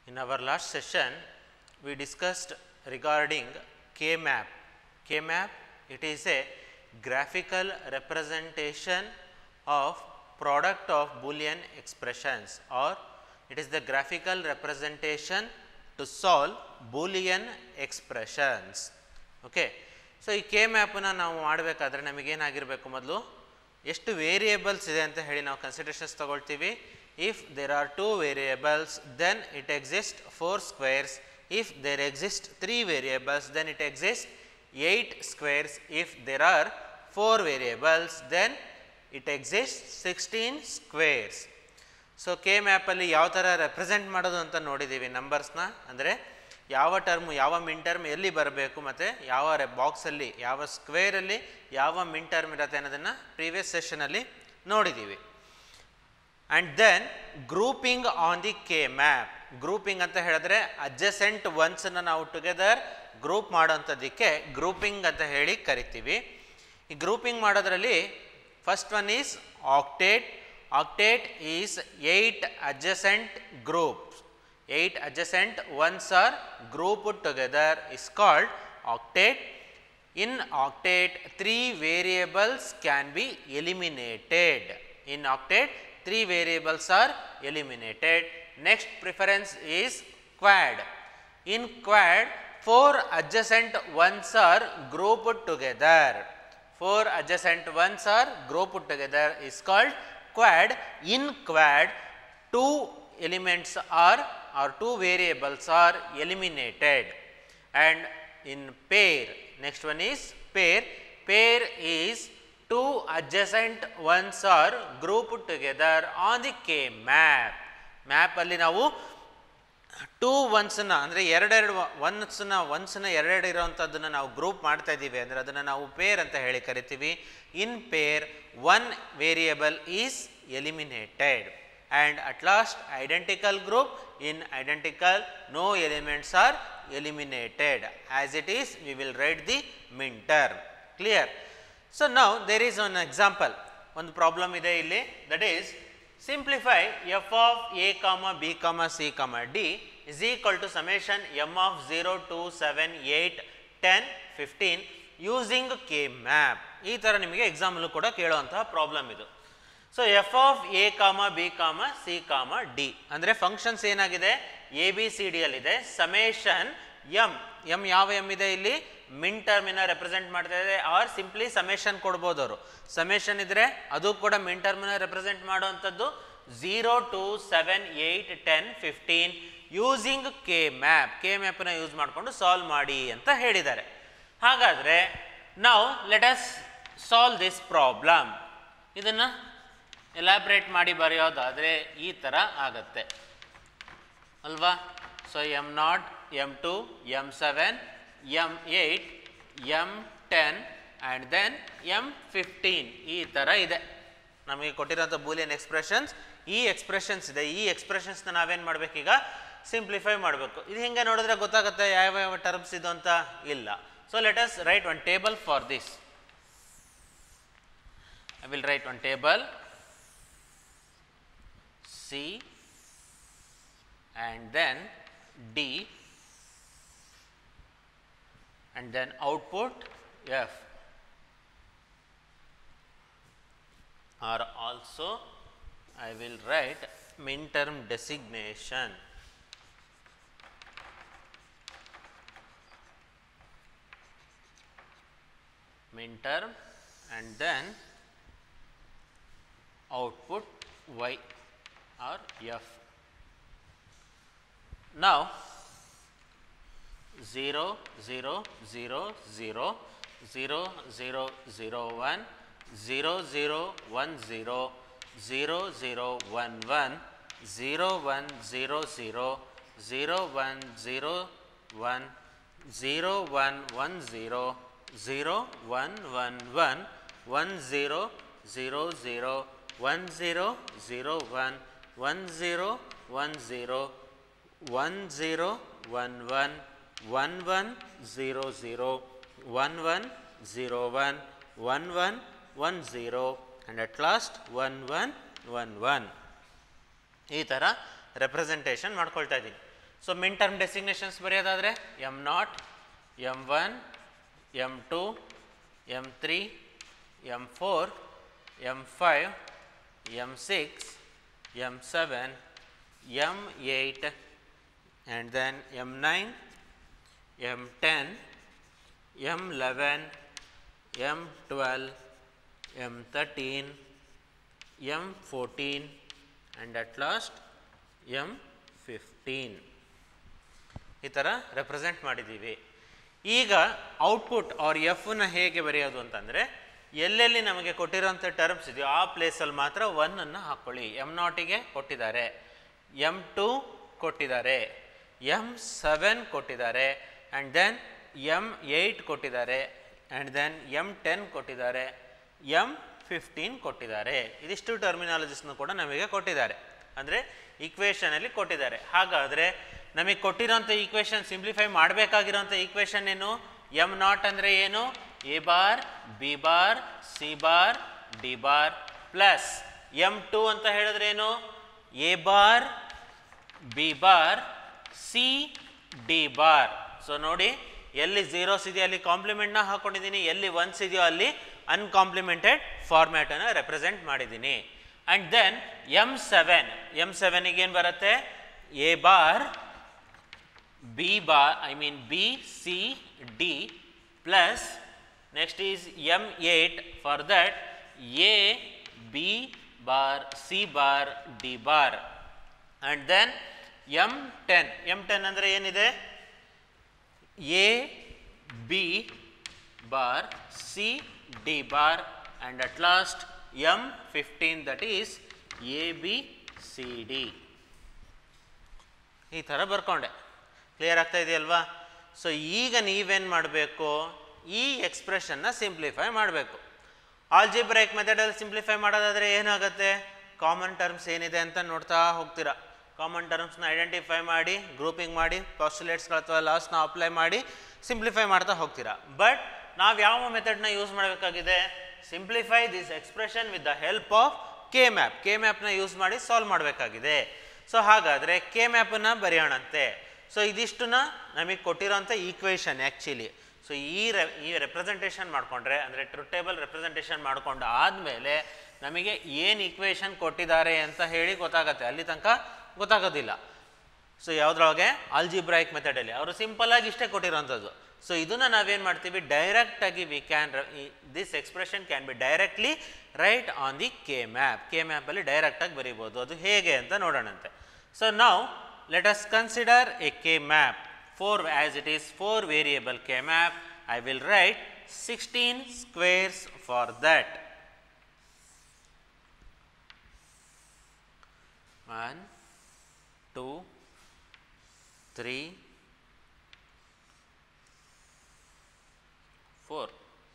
In our last session, we discussed regarding K-map. K-map, it is a graphical representation of product of Boolean expressions or it is the graphical representation to solve Boolean expressions. Okay. So ಈ K ಮ್ಯಾಪನ್ನ ನಾವು ಮಾಡಬೇಕಾದ್ರೆ ನಮಗೇನಾಗಿರಬೇಕು ಮೊದಲು ಎಷ್ಟು variables ಇದೆ ಅಂತ ಹೇಳಿ ನಾವು ಕನ್ಸಿಡರೇಷನ್ಸ್ ತಗೊಳ್ತೀವಿ if there are two variables then it exist four squares if there exist three variables then it exist eight squares if there are four variables then it exist sixteen squares so K ಮ್ಯಾಪಲ್ಲಿ ಯಾವ ಥರ represent ಮಾಡೋದು ಅಂತ ನೋಡಿದ್ದೀವಿ ನಂಬರ್ಸ್ನ ಅಂದರೆ ಯಾವ term ಯಾವ ಮಿನ್ term ಎಲ್ಲಿ ಬರಬೇಕು ಮತ್ತು ಯಾವ ರೆ ಬಾಕ್ಸಲ್ಲಿ ಯಾವ ಸ್ಕ್ವೇರಲ್ಲಿ ಯಾವ ಮಿನ್ ಟರ್ಮ್ ಇರುತ್ತೆ ಅನ್ನೋದನ್ನು ಪ್ರೀವಿಯಸ್ ಸೆಷನಲ್ಲಿ ನೋಡಿದ್ದೀವಿ and then grouping on the K map grouping ಅಂತ ಹೇಳಿದ್ರೆ ಅಡ್ಜಸೆಂಟ್ ಒನ್ಸನ್ನು ನಾವು ಟುಗೆದರ್ ಗ್ರೂಪ್ ಮಾಡೋಂಥದ್ದಕ್ಕೆ ಗ್ರೂಪಿಂಗ್ ಅಂತ ಹೇಳಿ ಕರಿತೀವಿ ಈ ಗ್ರೂಪಿಂಗ್ ಮಾಡೋದ್ರಲ್ಲಿ first one is octet octet is eight adjacent groups eight adjacent ones are grouped together is called octet. In octet, three variables can be eliminated. In octet, three variables are eliminated. Next preference is quad. In quad, four adjacent ones are grouped together. Four adjacent ones are grouped together is called quad. In quad, two elements are or two variables are eliminated and in pair next one is pair pair is two adjacent ones are grouped together on the k map map ಅಲ್ಲಿ ನಾವು two ಒನ್ಸನ್ನ ಅಂದರೆ ಎರಡೆರಡು ಒನ್ಸನ್ನ ಒನ್ಸನ್ನ ಎರಡೆರಡು ಇರೋವಂಥದ್ದನ್ನು ನಾವು group ಮಾಡ್ತಾ ಇದ್ದೀವಿ ಅಂದರೆ ಅದನ್ನು ನಾವು ಪೇರ್ ಅಂತ ಹೇಳಿ ಕರಿತೀವಿ in pair one variable is eliminated and at last identical group in identical no elements are eliminated as it is we will write the min term clear so now there is an example ಒಂದು problem ಇದೆ ಇಲ್ಲಿ that is simplify F of A comma B comma C comma D is equal to summation M of zero two seven eight ten fifteen using K map ಈ ಥರ ನಿಮಗೆ ಎಕ್ಸಾಮಲ್ಲೂ ಕೂಡ ಕೇಳುವಂತಹ problem ಇದು so F of A comma B comma C comma D ಅಂದರೆ functions ಏನಾಗಿದೆ A B C D ಅಲ್ಲಿದೆ ಸಮೇಷನ್ ಎಮ್ ಎಮ್ ಯಾವ ಎಮ್ ಇದೆ ಇಲ್ಲಿ ಮಿನ್ ಟರ್ಮಿನ ರೆಪ್ರೆಸೆಂಟ್ ಮಾಡ್ತಾ ಇದೆ ಆರ್ ಸಿಂಪ್ಲಿ ಸಮೇಷನ್ ಕೊಡ್ಬೋದು ಅವರು ಸಮೇಷನ್ ಇದ್ರೆ ಅದು ಕೂಡ ಮಿನ್ ಟರ್ಮಿನ ರೆಪ್ರೆಸೆಂಟ್ ಮಾಡುವಂಥದ್ದು zero two seven eight ten fifteen using K map K ಮ್ಯಾಪನ್ನ ಯೂಸ್ ಮಾಡಿಕೊಂಡು ಸಾಲ್ವ್ ಮಾಡಿ ಅಂತ ಹೇಳಿದ್ದಾರೆ ಹಾಗಾದರೆ ನಾವು let us solve this problem ಇದನ್ನು ಎಲಾಬ್ರೇಟ್ ಮಾಡಿ ಬರೆಯೋದಾದರೆ ಈ ಥರ ಆಗತ್ತೆ ಅಲ್ವಾ so M naught M two M seven M eight M ten and then M fifteen ಈ ಥರ ಇದೆ ನಮಗೆ ಕೊಟ್ಟಿರೋಂಥ ಬೂಲಿಯನ್ ಎಕ್ಸ್ಪ್ರೆಷನ್ಸ್ ಈ ಎಕ್ಸ್ಪ್ರೆಷನ್ಸ್ ಇದೆ ಈ ಎಕ್ಸ್ಪ್ರೆಷನ್ಸ್ನ ನಾವೇನು ಮಾಡಬೇಕೀಗ ಸಿಂಪ್ಲಿಫೈ ಮಾಡಬೇಕು ಇದು ಹಿಂಗೆ ನೋಡಿದ್ರೆ ಗೊತ್ತಾಗುತ್ತೆ ಯಾವ ಯಾವ ಟರ್ಮ್ಸ್ ಇದು ಅಂತ ಇಲ್ಲ so let us write one table for this I will write one table C and then D and then output F or also I will write min term designation. min term and then output y or f. Now, 0, 0, 0, 0, 0, 0, 0, 1, 0, 0, 1, 0, 0, 0, 1, 1, 0, 1, 0, 0, 0, 1, 0, 1, 0, 1, 1, 0, 0, 1, 1, 1, 1, 0, 0, 0, 1 0 0 1 1 0 1 0 1 0 1 1 1 1 0 0 1 1 0 1 1 1 1 0 and at last 1 1 1 1 ಈ ಥರ representation ಮಾಡ್ಕೊಳ್ತಾ ಇದ್ದೀನಿ so minterm designations ಬರೆಯೋದಾದರೆ M naught M one M two M three M four M five M six M seven M eight and then M9, M10, M11, M12, M13, M14 and at last M15. ಈ ಥರ represent ಮಾಡಿದ್ದೀವಿ ಈಗ output ಅವ್ರ ಎಫ್ನ ಹೇಗೆ ಬರೆಯೋದು ಅಂತಂದರೆ ಎಲ್ಲೆಲ್ಲಿ ನಮಗೆ ಕೊಟ್ಟಿರೋಂಥ ಟರ್ಮ್ಸ್ ಇದೆಯೋ ಆ ಪ್ಲೇಸಲ್ಲಿ ಮಾತ್ರ ಒನ್ನನ್ನು ಹಾಕ್ಕೊಳ್ಳಿ ಎಮ್ ನಾಟಿಗೆ ಕೊಟ್ಟಿದ್ದಾರೆ ಎಮ್ ಟು ಕೊಟ್ಟಿದ್ದಾರೆ ಎಮ್ ಸೆವೆನ್ ಕೊಟ್ಟಿದ್ದಾರೆ ಆ್ಯಂಡ್ ದೆನ್ ಎಮ್ ಏಯ್ಟ್ ಕೊಟ್ಟಿದ್ದಾರೆ ಆ್ಯಂಡ್ ದೆನ್ ಎಮ್ ಟೆನ್ ಕೊಟ್ಟಿದ್ದಾರೆ ಎಮ್ ಫಿಫ್ಟೀನ್ ಕೊಟ್ಟಿದ್ದಾರೆ ಇದಿಷ್ಟು ಟರ್ಮಿನಾಲಜಿಸ್ನ ಕೂಡ ನಮಗೆ ಕೊಟ್ಟಿದ್ದಾರೆ ಅಂದರೆ ಈಕ್ವೇಷನಲ್ಲಿ ಕೊಟ್ಟಿದ್ದಾರೆ ಹಾಗಾದರೆ ನಮಗೆ ಕೊಟ್ಟಿರೋಂಥ ಈಕ್ವೇಷನ್ ಸಿಂಪ್ಲಿಫೈ ಮಾಡಬೇಕಾಗಿರೋಂಥ ಈಕ್ವೇಷನ್ ಏನು ಎಮ್ ನಾಟ್ ಅಂದರೆ ಏನು A bar B bar C bar D bar plus M two ಅಂತ ಹೇಳಿದ್ರೆ ಏನು A bar B bar C D bar so ನೋಡಿ ಎಲ್ಲಿ ಝೀರೋಸ್ ಇದೆಯೋ ಅಲ್ಲಿ ಕಾಂಪ್ಲಿಮೆಂಟ್ನ ಹಾಕೊಂಡಿದ್ದೀನಿ ಎಲ್ಲಿ ಒನ್ಸ್ ಇದೆಯೋ ಅಲ್ಲಿ ಅನ್ಕಾಂಪ್ಲಿಮೆಂಟೆಡ್ ಫಾರ್ಮ್ಯಾಟನ್ನು ರೆಪ್ರೆಸೆಂಟ್ ಮಾಡಿದ್ದೀನಿ and then M seven M ಸೆವೆನಿಗೆ ಏನು ಬರುತ್ತೆ A bar B bar I mean B C D plus next is M eight for that A B bar C bar D bar and then M ten M ten ಅಂದರೆ ಏನಿದೆ A B bar C D bar and at last M fifteen that is A B C D ಈ ಥರ ಬರ್ಕೊಂಡೆ clear ಆಗ್ತಾ ಇದೆಯಲ್ವಾ so ಈಗ ನೀವೇನು ಮಾಡಬೇಕು ಈ ಎಕ್ಸ್ಪ್ರೆಷನ್ನ ಸಿಂಪ್ಲಿಫೈ ಮಾಡಬೇಕು ಆಲ್ಜಿಬ್ರೈಕ್ ಮೆಥಡಲ್ಲಿ ಸಿಂಪ್ಲಿಫೈ ಮಾಡೋದಾದರೆ ಏನಾಗುತ್ತೆ ಕಾಮನ್ ಟರ್ಮ್ಸ್ ಏನಿದೆ ಅಂತ ನೋಡ್ತಾ ಹೋಗ್ತೀರಾ ಕಾಮನ್ ಟರ್ಮ್ಸ್ನ ಐಡೆಂಟಿಫೈ ಮಾಡಿ ಗ್ರೂಪಿಂಗ್ ಮಾಡಿ ಪಾಸ್ಟುಲೇಟ್ಸ್ಗಳು ಅಥವಾ ಲಾಸ್ನ ಅಪ್ಲೈ ಮಾಡಿ ಸಿಂಪ್ಲಿಫೈ ಮಾಡ್ತಾ ಹೋಗ್ತೀರಾ ಬಟ್ ನಾವು ಯಾವ ಮೆಥಡ್ನ ಯೂಸ್ ಮಾಡಬೇಕಾಗಿದೆ simplify this expression with the help of K map K ಮ್ಯಾಪ್ನ ಯೂಸ್ ಮಾಡಿ ಸಾಲ್ವ್ ಮಾಡಬೇಕಾಗಿದೆ ಸೊ ಹಾಗಾದರೆ ಕೆ ಮ್ಯಾಪನ್ನು ಬರೆಯೋಣಂತೆ ಸೊ ಇದಿಷ್ಟನ್ನ ನಮಗೆ ಕೊಟ್ಟಿರೋಂಥ ಈಕ್ವೇಷನ್ ಆ್ಯಕ್ಚುಲಿ ಸೊ ಈ ರೆ ಈ ರೆಪ್ರೆಸೆಂಟೇಷನ್ ಮಾಡಿಕೊಂಡ್ರೆ ಅಂದರೆ ಟ್ರೂ ಟೇಬಲ್ ರೆಪ್ರೆಸೆಂಟೇಷನ್ ಮಾಡಿಕೊಂಡು ಆದಮೇಲೆ ನಮಗೆ ಏನು ಈಕ್ವೇಷನ್ ಕೊಟ್ಟಿದ್ದಾರೆ ಅಂತ ಹೇಳಿ ಗೊತ್ತಾಗತ್ತೆ ಅಲ್ಲಿ ತನಕ ಗೊತ್ತಾಗೋದಿಲ್ಲ ಸೊ ಯಾವುದ್ರೊಳಗೆ ಆಲ್ಜಿಬ್ರಾಯಿಕ್ ಮೆಥಡಲ್ಲಿ ಅವರು ಸಿಂಪಲ್ಲಾಗಿ ಇಷ್ಟೇ ಕೊಟ್ಟಿರೋಂಥದ್ದು ಸೊ ಇದನ್ನು ನಾವೇನು ಮಾಡ್ತೀವಿ ಡೈರೆಕ್ಟಾಗಿ we can this expression can be directly write on the K map K ಮ್ಯಾಪಲ್ಲಿ ಡೈರೆಕ್ಟಾಗಿ ಬರೀಬೋದು ಅದು ಹೇಗೆ ಅಂತ ನೋಡೋಣಂತೆ ಸೊ ನಾವು let us consider a K map four as it is four variable K map I will write sixteen squares for that one two three four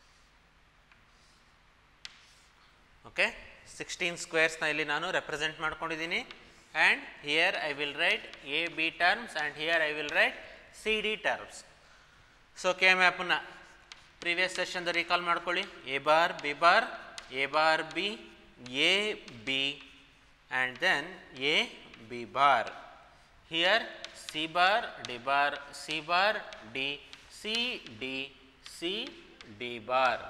okay sixteen ಸ್ಕ್ವೇರ್ಸ್ನ ಇಲ್ಲಿ ನಾನು ರೆಪ್ರೆಸೆಂಟ್ ಮಾಡ್ಕೊಂಡಿದ್ದೀನಿ and here I will write A B terms and here I will write C D terms so K ಮ್ಯಾಪನ್ನ previous ಸೆಷನ್ದು recall ಮಾಡ್ಕೊಳ್ಳಿ A bar B bar A bar B A B and then A B bar here C bar D bar C bar D C D C D bar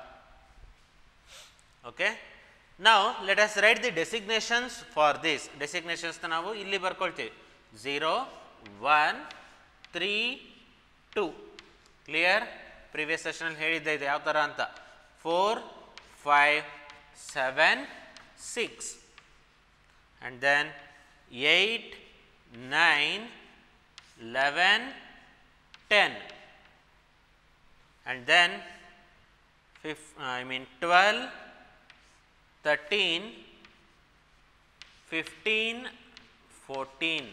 okay ನಾವು let us write the designations for this ಡೆಸಿಗ್ನೇಷನ್ಸ್ನ ನಾವು ಇಲ್ಲಿ ಬರ್ಕೊಳ್ತೀವಿ zero one three two clear previous ಸೆಷನಲ್ಲಿ ಹೇಳಿದ್ದೆ ಇದೆ ಯಾವ ಥರ ಅಂತ four five seven six and then eight nine eleven ten and then fif I mean twelve thirteen fifteen fourteen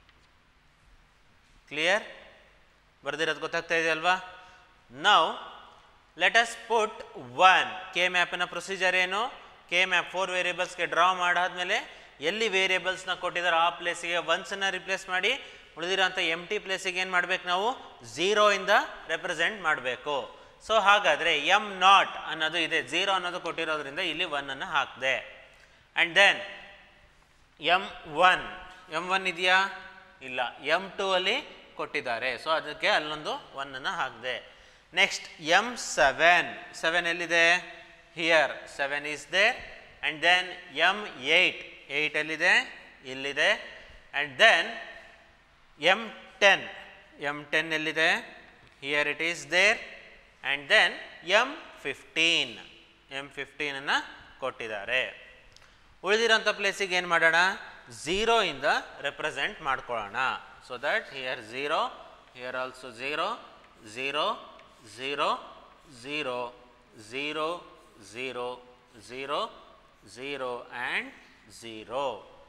clear ಬರ್ದಿರೋದು ಗೊತ್ತಾಗ್ತಾ ಇದೆ ಅಲ್ವಾ ನಾವು let us put one K ಮ್ಯಾಪಿನ ಪ್ರೊಸೀಜರ್ ಏನು ಕೆ ಮ್ಯಾಪ್ ಫೋರ್ ವೇರಿಯಬಲ್ಸ್ಗೆ ಡ್ರಾ ಮಾಡಾದ್ಮೇಲೆ ಎಲ್ಲಿ ವೇರಿಯಬಲ್ಸ್ನ ಕೊಟ್ಟಿದ್ದಾರೆ ಆ ಪ್ಲೇಸಿಗೆ ಒನ್ಸನ್ನು ರಿಪ್ಲೇಸ್ ಮಾಡಿ ಉಳಿದಿರೋಂಥ ಎಮ್ ಟಿ ಪ್ಲೇಸಿಗೆ ಏನು ಮಾಡಬೇಕು ನಾವು ಝೀರೋಯಿಂದ ರೆಪ್ರೆಸೆಂಟ್ ಮಾಡಬೇಕು ಸೊ ಹಾಗಾದರೆ ಎಮ್ ನಾಟ್ ಅನ್ನೋದು ಇದೆ ಝೀರೋ ಅನ್ನೋದು ಕೊಟ್ಟಿರೋದ್ರಿಂದ ಇಲ್ಲಿ ಒನ್ನನ್ನು ಹಾಕಿದೆ and then M one M one ಇದೆಯಾ ಇಲ್ಲ ಎಮ್ ಟು ಅಲ್ಲಿ ಕೊಟ್ಟಿದ್ದಾರೆ ಸೊ ಅದಕ್ಕೆ ಅಲ್ಲೊಂದು ಒನ್ನನ್ನು ಹಾಕಿದೆ ನೆಕ್ಸ್ಟ್ ಎಮ್ ಸೆವೆನ್ ಸೆವೆನ್ ಎಲ್ಲಿದೆ here seven is there and then M eight eight ಎಲ್ಲಿದೆ ಇಲ್ಲಿದೆ and then M ten M ten ಎಲ್ಲಿದೆ here it is there and then M fifteen M ಫಿಫ್ಟೀನನ್ನು ಕೊಟ್ಟಿದ್ದಾರೆ ಉಳಿದಿರೋಂಥ ಪ್ಲೇಸಿಗೆ ಏನು ಮಾಡೋಣ ಝೀರೋ ಇಂದ ರೆಪ್ರೆಸೆಂಟ್ ಮಾಡ್ಕೊಳ್ಳೋಣ so that here zero here also zero zero zero zero zero zero zero zero and zero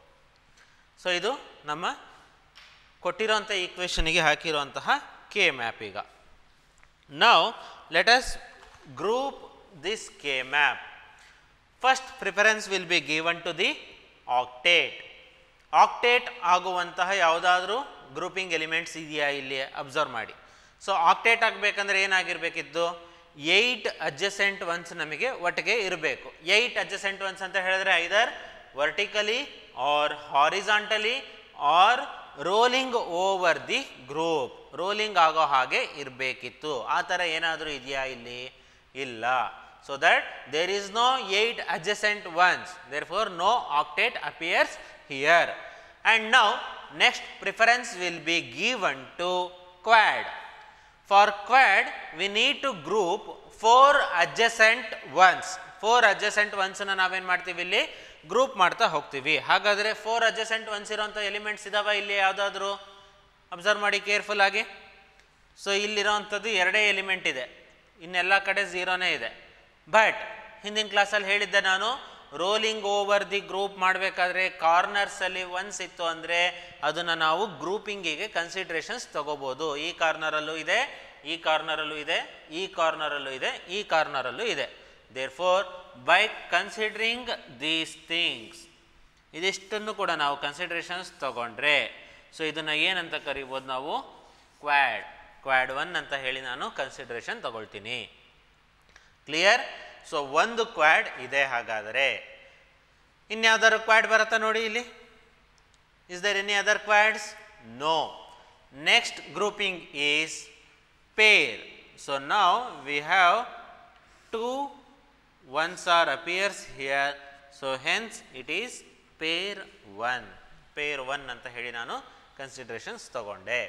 so ಇದು ನಮ್ಮ ಕೊಟ್ಟಿರೋಂಥ ಈಕ್ವೇಷನಿಗೆ ಹಾಕಿರುವಂತಹ ಕೆ ಮ್ಯಾಪ್ ಈಗ ನಾವು let us group this K map first preference will be given to the octet octet ಆಗುವಂತಹ ಯಾವುದಾದ್ರೂ grouping elements ಇದೆಯಾ ಇಲ್ಲಿ ಅಬ್ಸರ್ವ್ ಮಾಡಿ ಸೊ ಆಕ್ಟೇಟ್ ಆಗಬೇಕಂದ್ರೆ ಏನಾಗಿರಬೇಕಿತ್ತು ಏಯ್ಟ್ ಅಡ್ಜಸೆಂಟ್ ಒನ್ಸ್ ನಮಗೆ ಒಟ್ಟಿಗೆ ಇರಬೇಕು ಏಯ್ಟ್ ಅಡ್ಜಸೆಂಟ್ ಒನ್ಸ್ ಅಂತ ಹೇಳಿದ್ರೆ either vertically or horizontally or rolling over the group rolling ಆಗೋ ಹಾಗೆ ಇರಬೇಕಿತ್ತು ಆ ಥರ ಏನಾದರೂ ಇದೆಯಾ ಇಲ್ಲಿ ಇಲ್ಲ so that there is no 8 adjacent ones therefore no octet appears here and now next preference will be given to quad for quad we need to group 4 adjacent ones 4 adjacent ones ನ ನಾವೇನು ಮಾಡ್ತೀವಿ ಇಲ್ಲಿ group ಮಾಡ್ತಾ ಹೋಗ್ತೀವಿ ಹಾಗಾದರೆ four adjacent ones ಇರೋಂಥ elements ಇದಾವ ಇಲ್ಲಿ ಯಾವುದಾದ್ರೂ ಅಬ್ಸರ್ವ್ ಮಾಡಿ ಕೇರ್ಫುಲ್ ಆಗಿ ಸೊ ಇಲ್ಲಿರೋವಂಥದ್ದು ಎರಡೇ ಎಲಿಮೆಂಟ್ ಇದೆ ಇನ್ನೆಲ್ಲ ಕಡೆ ಝೀರೋನೇ ಇದೆ ಬಟ್ ಹಿಂದಿನ ಕ್ಲಾಸಲ್ಲಿ ಹೇಳಿದ್ದೆ ನಾನು ರೋಲಿಂಗ್ ಓವರ್ ದಿ ಗ್ರೂಪ್ ಮಾಡಬೇಕಾದ್ರೆ ಕಾರ್ನರ್ಸಲ್ಲಿ ಒನ್ಸ್ ಇತ್ತು ಅಂದರೆ ಅದನ್ನು ನಾವು ಗ್ರೂಪಿಂಗಿಗೆ ಕನ್ಸಿಡ್ರೇಷನ್ಸ್ ತಗೋಬೋದು ಈ ಕಾರ್ನರಲ್ಲೂ ಇದೆ ಈ ಕಾರ್ನರಲ್ಲೂ ಇದೆ ಈ ಕಾರ್ನರಲ್ಲೂ ಇದೆ ಈ ಕಾರ್ನರಲ್ಲೂ ಇದೆ therefore by considering these things ಇದಿಷ್ಟನ್ನು ಕೂಡ ನಾವು ಕನ್ಸಿಡ್ರೇಷನ್ಸ್ ತಗೊಂಡ್ರೆ ಸೊ ಇದನ್ನು ಏನಂತ ಕರಿಬೋದು ನಾವು ಕ್ವಾಡ್ ಕ್ವಾಡ್ ಒನ್ ಅಂತ ಹೇಳಿ ನಾನು ಕನ್ಸಿಡ್ರೇಷನ್ ತಗೊಳ್ತೀನಿ ಕ್ಲಿಯರ್ ಸೊ ಒಂದು ಕ್ವಾಡ್ ಇದೆ ಹಾಗಾದರೆ ಇನ್ಯಾವ್ದಾದ್ರು ಕ್ವಾಡ್ ಬರುತ್ತಾ ನೋಡಿ ಇಲ್ಲಿ is there any other quads no next grouping is pair so ನಾವು we have two ones are appears here so hence it is pair one pair one ಅಂತ ಹೇಳಿ ನಾನು ಕನ್ಸಿಡ್ರೇಷನ್ಸ್ ತಗೊಂಡೆ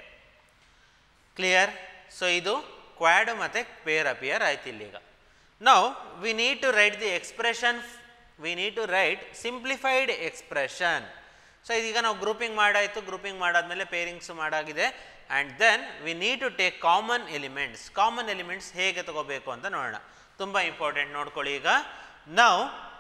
ಕ್ಲಿಯರ್ ಸೊ ಇದು ಕ್ವಾಡ್ ಮತ್ತು ಪೇರ್ ಅಪಿಯರ್ ಆಯ್ತು ಇಲ್ಲೀಗ ನಾವು we need to write the expression we need to write simplified expression so ಇದೀಗ ನಾವು ಗ್ರೂಪಿಂಗ್ ಮಾಡಾಯಿತು ಗ್ರೂಪಿಂಗ್ ಮಾಡಾದ್ಮೇಲೆ ಪೇರಿಂಗ್ಸ್ ಮಾಡಾಗಿದೆ and then V need to take common elements common elements ಹೇಗೆ ತಗೋಬೇಕು ಅಂತ ನೋಡೋಣ ತುಂಬ ಇಂಪಾರ್ಟೆಂಟ್ ನೋಡ್ಕೊಳ್ಳಿ ಈಗ ನಾವು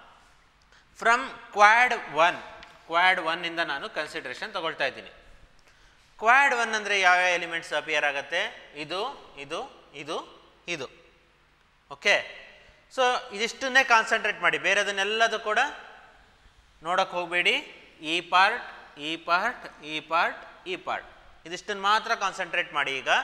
ಫ್ರಮ್ ಕ್ವಾಡ್ ಒನ್ ಕ್ವಾಡ್ ಒನ್ನಿಂದ ನಾನು ಕನ್ಸಿಡ್ರೇಷನ್ ತಗೊಳ್ತಾ ಇದ್ದೀನಿ ಕ್ವಾಡ್ ಒನ್ ಅಂದರೆ ಯಾವ್ಯಾವ ಎಲಿಮೆಂಟ್ಸ್ ಅಪಿಯರ್ ಆಗುತ್ತೆ ಇದು ಇದು ಇದು ಇದು ಓಕೆ ಸೊ ಇದಿಷ್ಟನ್ನೇ ಕಾನ್ಸಂಟ್ರೇಟ್ ಮಾಡಿ ಬೇರೆದನ್ನೆಲ್ಲದು ಕೂಡ ನೋಡೋಕ್ಕೆ ಹೋಗಬೇಡಿ ಈ ಪಾರ್ಟ್ ಈ ಪಾರ್ಟ್ ಈ ಪಾರ್ಟ್ ಈ ಪಾರ್ಟ್ ಇದಿಷ್ಟನ್ನು ಮಾತ್ರ ಕಾನ್ಸಂಟ್ರೇಟ್ ಮಾಡಿ ಈಗ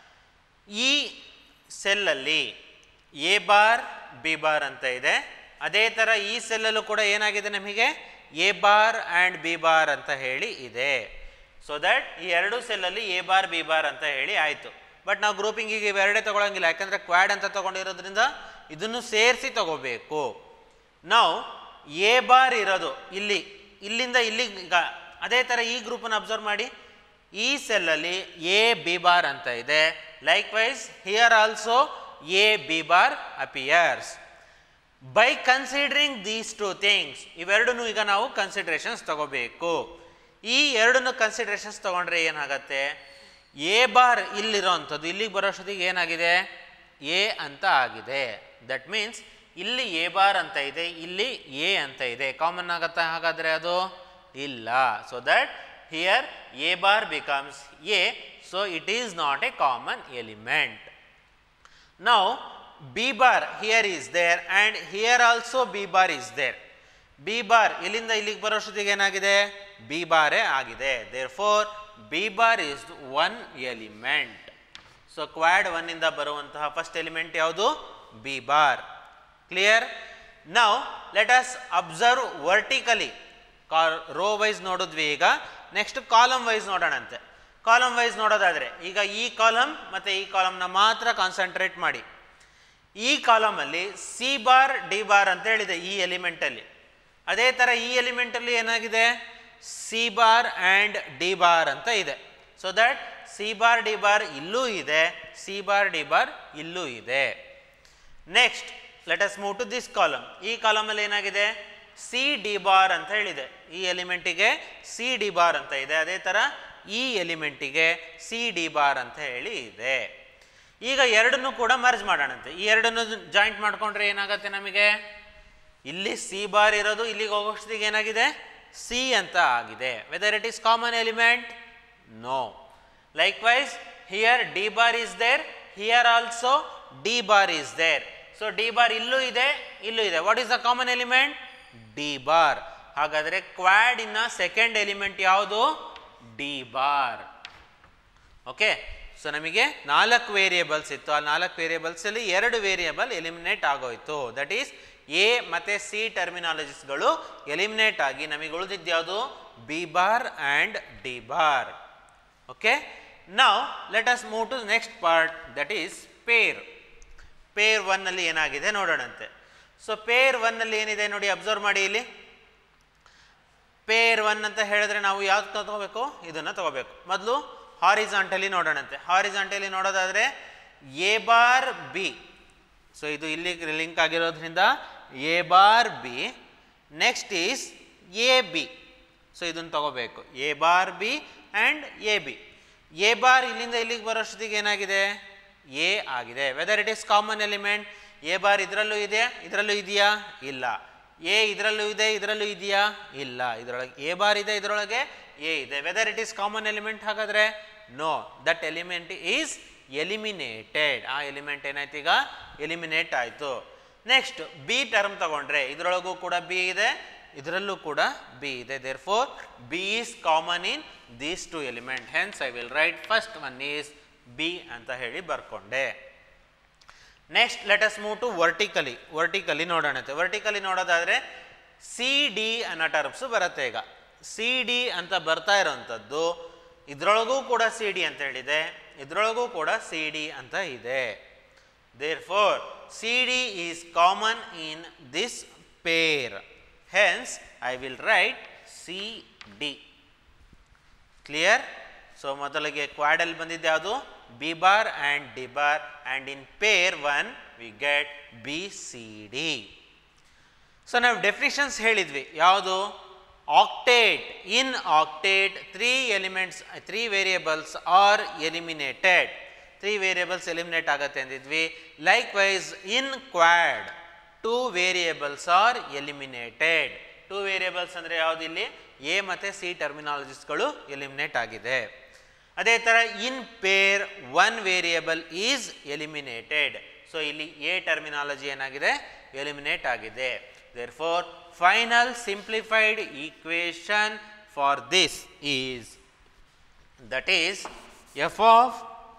ಈ ಸೆಲ್ಲಲ್ಲಿ ಎ ಬಾರ್ ಬಿ ಬಾರ್ ಅಂತ ಇದೆ ಅದೇ ಥರ ಈ ಸೆಲ್ಲಲ್ಲೂ ಕೂಡ ಏನಾಗಿದೆ ನಮಗೆ A bar and B bar ಅಂತ ಹೇಳಿ ಇದೆ ಸೊ ದಟ್ ಈ ಎರಡು ಸೆಲ್ಲಲ್ಲಿ ಎ ಬಾರ್ ಬಿ ಬಾರ್ ಅಂತ ಹೇಳಿ ಆಯಿತು ಬಟ್ ನಾವು ಗ್ರೂಪಿಂಗಿಗೆ ಇವೆರಡೇ ತೊಗೊಳಂಗಿಲ್ಲ ಯಾಕಂದರೆ ಕ್ವಾಡ್ ಅಂತ ತೊಗೊಂಡಿರೋದ್ರಿಂದ ಇದನ್ನು ಸೇರಿಸಿ ತಗೋಬೇಕು ನಾವು ಎ ಬಾರ್ ಇರೋದು ಇಲ್ಲಿ ಇಲ್ಲಿಂದ ಇಲ್ಲಿ ಈಗ ಅದೇ ಥರ ಈ ಗ್ರೂಪನ್ನು ಅಬ್ಸರ್ವ್ ಮಾಡಿ ಈ ಸೆಲ್ಲಲ್ಲಿ ಎ ಬಿ ಬಾರ್ ಅಂತ ಇದೆ likewise here also A B bar appears by considering these two things ಇವೆರಡನ್ನೂ ಈಗ ನಾವು ಕನ್ಸಿಡ್ರೇಷನ್ಸ್ ತಗೋಬೇಕು ಈ ಎರಡನ್ನು ಕನ್ಸಿಡ್ರೇಷನ್ಸ್ ತಗೊಂಡ್ರೆ ಏನಾಗತ್ತೆ ಎ ಬಾರ್ ಇಲ್ಲಿರೋವಂಥದ್ದು ಇಲ್ಲಿಗೆ ಬರೋಷ್ಟೊತ್ತಿಗೆ ಏನಾಗಿದೆ ಎ ಅಂತ ಆಗಿದೆ ದಟ್ ಮೀನ್ಸ್ ಇಲ್ಲಿ ಎ ಬಾರ್ ಅಂತ ಇದೆ ಇಲ್ಲಿ ಎ ಅಂತ ಇದೆ ಕಾಮನ್ ಆಗತ್ತಾ ಹಾಗಾದರೆ ಅದು ಇಲ್ಲ so that here A bar becomes A so it is not a common element Now, B bar here is there and here also B bar is there. B bar ಇಲ್ಲಿಂದ ಇಲ್ಲಿಗೆ ಬರೋಷ್ಟೊತ್ತಿಗೆ ಏನಾಗಿದೆ ಬಿ ಬಾರೇ ಆಗಿದೆ therefore B bar is one element so quad ಒನ್ನಿಂದ ಬರುವಂತಹ first element ಯಾವುದು B bar clear ನಾವು ಲೆಟ್ ಅಸ್ ಅಬ್ಸರ್ವ್ ವರ್ಟಿಕಲಿ ಕಾ ರೋ ವೈಸ್ ನೋಡಿದ್ವಿ ಈಗ ನೆಕ್ಸ್ಟ್ ಕಾಲಮ್ ವೈಸ್ ನೋಡೋಣಂತೆ ಕಾಲಮ್ ವೈಸ್ ನೋಡೋದಾದರೆ ಈಗ ಈ ಕಾಲಮ್ ಮತ್ತು ಈ ಕಾಲಮ್ನ ಮಾತ್ರ ಕಾನ್ಸಂಟ್ರೇಟ್ ಮಾಡಿ ಈ ಕಾಲಮಲ್ಲಿ ಸಿ ಬಾರ್ ಡಿ ಬಾರ್ ಅಂತ ಹೇಳಿದೆ ಈ ಎಲಿಮೆಂಟಲ್ಲಿ ಅದೇ ಥರ ಈ ಎಲಿಮೆಂಟಲ್ಲಿ ಏನಾಗಿದೆ C bar and D bar ಅಂತ ಇದೆ so that C bar D bar ಇಲ್ಲೂ ಇದೆ ಸಿ ಬಾರ್ ಡಿ ಬಾರ್ ಇಲ್ಲೂ ಇದೆ next let us move to this column ಈ ಕಾಲಮಲ್ಲಿ ಏನಾಗಿದೆ ಸಿ ಡಿ ಬಾರ್ ಅಂತ ಹೇಳಿದೆ ಈ ಎಲಿಮೆಂಟಿಗೆ ಸಿ ಡಿ ಬಾರ್ ಅಂತ ಇದೆ ಅದೇ ಥರ ಈ ಎಲಿಮೆಂಟಿಗೆ ಸಿ ಡಿ ಬಾರ್ ಅಂತ ಹೇಳಿ ಇದೆ ಈಗ ಎರಡನ್ನೂ ಕೂಡ ಮರ್ಜ್ ಮಾಡೋಣಂತೆ ಈ ಎರಡನ್ನು ಜಾಯಿಂಟ್ ಮಾಡ್ಕೊಂಡ್ರೆ ಏನಾಗುತ್ತೆ ನಮಗೆ ಇಲ್ಲಿ ಸಿ ಬಾರ್ ಇರೋದು ಇಲ್ಲಿಗೆ ಹೋಗೋಷ್ಟಿಗೆ ಏನಾಗಿದೆ ಸಿ ಅಂತ ಆಗಿದೆ whether it is common element no likewise here D bar is there here also D bar is there so D bar ಇಲ್ಲೂ ಇದೆ ಇಲ್ಲೂ ಇದೆ what is the common element D bar ಹಾಗಾದರೆ ಕ್ವಾಡ್ ಇನ್ನ second element ಯಾವುದು D bar okay so ನಮಗೆ ನಾಲ್ಕು variables ಇತ್ತು ಆ ನಾಲ್ಕು ವೇರಿಯೇಬಲ್ಸಲ್ಲಿ ಎರಡು ವೇರಿಯೇಬಲ್ ಎಲಿಮಿನೇಟ್ ಆಗೋಯ್ತು ದಟ್ ಈಸ್ ಎ ಮತ್ತು ಸಿ ಟರ್ಮಿನಾಲಜಿಸ್ಗಳು ಎಲಿಮಿನೇಟ್ ಆಗಿ ನಮಗೆ ಉಳಿದಿದ್ದು ಯಾವುದು B bar and D bar okay ನಾವು let us move to next part that is pair pair ಒನ್ನಲ್ಲಿ ಏನಾಗಿದೆ ನೋಡೋಣಂತೆ ಸೊ ಪೇರ್ ಒನ್ನಲ್ಲಿ ಏನಿದೆ ನೋಡಿ ಅಬ್ಸರ್ವ್ ಮಾಡಿ ಇಲ್ಲಿ ಪೇರ್ ಒನ್ ಅಂತ ಹೇಳಿದ್ರೆ ನಾವು ಯಾವ್ದು ತಗೋಬೇಕು ಇದನ್ನು ತಗೋಬೇಕು ಮೊದಲು ಹಾರಿಜಾಂಟಲಿ ನೋಡೋಣಂತೆ ಹಾರಿಜಾಂಟಲಿ ನೋಡೋದಾದರೆ ಎ ಬಾರ್ ಬಿ ಸೊ ಇದು ಇಲ್ಲಿ ಲಿಂಕ್ ಆಗಿರೋದ್ರಿಂದ A bar B next is A B so ಇದನ್ನು ತಗೋಬೇಕು A bar B and A B A bar ಇಲ್ಲಿಂದ ಇಲ್ಲಿಗೆ ಬರೋಷ್ಟೊತ್ತಿಗೆ ಏನಾಗಿದೆ ಎ ಆಗಿದೆ whether it is common element A bar ಇದರಲ್ಲೂ ಇದೆ ಇದರಲ್ಲೂ ಇದೆಯಾ ಇಲ್ಲ ಎ ಇದರಲ್ಲೂ ಇದೆ ಇದರಲ್ಲೂ ಇದೆಯಾ ಇಲ್ಲ ಇದರೊಳಗೆ ಎ ಬಾರ್ ಇದೆ ಇದರೊಳಗೆ ಎ ಇದೆ whether it is common element ಹಾಗಾದರೆ no that element is eliminated ಆ ಎಲಿಮೆಂಟ್ ಏನಾಯ್ತು ಈಗ ಎಲಿಮಿನೇಟ್ ಆಯಿತು ನೆಕ್ಸ್ಟ್ ಬಿ ಟರ್ಮ್ ತಗೊಂಡ್ರೆ ಇದರೊಳಗೂ ಕೂಡ ಬಿ ಇದೆ ಇದರಲ್ಲೂ ಕೂಡ ಬಿ ಇದೆ therefore B is common in these two element hence I will write first one is B ಅಂತ ಹೇಳಿ ಬರ್ಕೊಂಡೆ next let us move to vertically vertically ನೋಡೋಣತೆ ವರ್ಟಿಕಲಿ ನೋಡೋದಾದರೆ ಸಿ ಡಿ ಅನ್ನೋ ಟರ್ಮ್ಸು ಬರುತ್ತೆ ಈಗ ಸಿ ಡಿ ಅಂತ ಬರ್ತಾ ಇರೋವಂಥದ್ದು ಇದರೊಳಗೂ ಕೂಡ ಸಿ ಡಿ ಅಂತ ಹೇಳಿದೆ ಇದರೊಳಗೂ ಕೂಡ ಸಿ ಡಿ ಅಂತ ಇದೆ therefore C D is common in this pair hence I will write C D clear so ಮೊದಲಿಗೆ ಕ್ವಾಡಲ್ ಬಂದಿದ್ದು ಯಾವುದು B bar and D bar and in pair one we get B C D so ನಾವು definitions ಹೇಳಿದ್ವಿ ಯಾವುದು octet in octet three elements three variables are eliminated three variables eliminate ಆಗುತ್ತೆ ಅಂದಿದ್ವಿ likewise in quad two variables are eliminated two variables ಅಂದರೆ ಯಾವುದು ಇಲ್ಲಿ A ಮತ್ತು C ಟರ್ಮಿನಾಲಜಿಸ್ಗಳು ಎಲಿಮಿನೇಟ್ ಆಗಿದೆ ಅದೇ ಥರ in pair one variable is eliminated so ಇಲ್ಲಿ ಎ ಟರ್ಮಿನಾಲಜಿ ಏನಾಗಿದೆ ಎಲಿಮಿನೇಟ್ ಆಗಿದೆ therefore final simplified equation for this is that is F of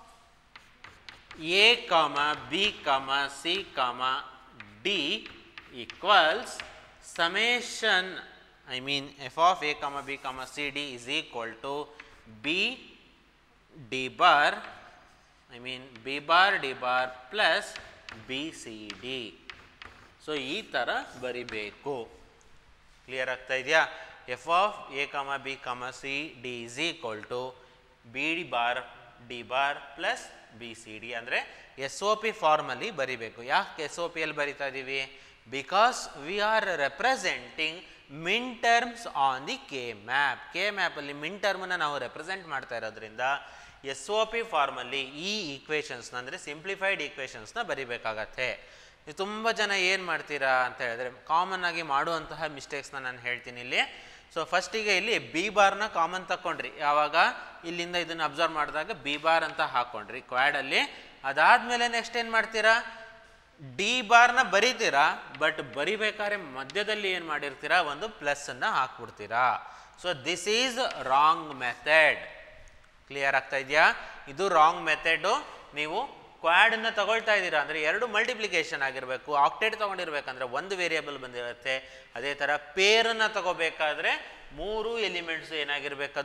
A comma B comma C comma D equals summation I mean f of a comma b comma c d is equal to b d bar I mean b bar d bar plus b c d so ಈ ಥರ ಬರಿಬೇಕು clear ಆಗ್ತಾ ಇದೆಯಾ F of A comma B comma C D is equal to B D bar D bar plus B C D ಅಂದರೆ S O P ಫಾರ್ಮಲ್ಲಿ ಬರಿಬೇಕು ಯಾಕೆ S O ಪಿಯಲ್ಲಿ ಬರಿತಾ ಇದ್ದೀವಿ because we are representing min terms on the K map K ಮ್ಯಾಪಲ್ಲಿ min ಟರ್ಮನ್ನು ನಾವು ರೆಪ್ರೆಸೆಂಟ್ ಮಾಡ್ತಾ ಇರೋದ್ರಿಂದ ಎಸ್ ಒ ಪಿ ಫಾರ್ಮಲ್ಲಿ ಈ ಈಕ್ವೇಷನ್ಸ್ನ ಅಂದರೆ ಸಿಂಪ್ಲಿಫೈಡ್ ಈಕ್ವೇಷನ್ಸ್ನ ಬರಿಬೇಕಾಗತ್ತೆ ನೀವು ತುಂಬ ಜನ ಏನು ಮಾಡ್ತೀರಾ ಅಂತ ಹೇಳಿದ್ರೆ ಕಾಮನ್ ಆಗಿ ಮಾಡುವಂತಹ ಮಿಸ್ಟೇಕ್ಸ್ನ ನಾನು ಹೇಳ್ತೀನಿ ಇಲ್ಲಿ ಸೊ ಫಸ್ಟಿಗೆ ಇಲ್ಲಿ ಬಿ ಬಾರ್ನ ಕಾಮನ್ ತಗೊಂಡ್ರಿ ಯಾವಾಗ ಇಲ್ಲಿಂದ ಇದನ್ನು ಅಬ್ಸರ್ವ್ ಮಾಡಿದಾಗ ಬಿ ಬಾರ್ ಅಂತ ಹಾಕ್ಕೊಂಡ್ರಿ ಕ್ವಾಡಲ್ಲಿ ಅದಾದಮೇಲೆ ನೆಕ್ಸ್ಟ್ ಏನು ಮಾಡ್ತೀರಾ ಡಿ ಬಾರ್ನ ಬರೀತೀರಾ ಬಟ್ ಬರಿಬೇಕಾದ್ರೆ ಮಧ್ಯದಲ್ಲಿ ಏನು ಮಾಡಿರ್ತೀರಾ ಒಂದು ಪ್ಲಸ್ಸನ್ನು ಹಾಕ್ಬಿಡ್ತೀರಾ so this is wrong method clear ಆಗ್ತಾ ಇದೆಯಾ ಇದು ರಾಂಗ್ ಮೆಥಡು ನೀವು ಕ್ವಾಡನ್ನು ತಗೊಳ್ತಾ ಇದ್ದೀರಾ ಅಂದರೆ ಎರಡು ಮಲ್ಟಿಪ್ಲಿಕೇಶನ್ ಆಗಿರಬೇಕು ಆಕ್ಟೇಟ್ ತೊಗೊಂಡಿರ್ಬೇಕಂದ್ರೆ ಒಂದು ವೇರಿಯೇಬಲ್ ಬಂದಿರುತ್ತೆ ಅದೇ ಥರ ಪೇರನ್ನು ತಗೋಬೇಕಾದ್ರೆ ಮೂರು ಎಲಿಮೆಂಟ್ಸ್ ಏನಾಗಿರ್ಬೇಕದು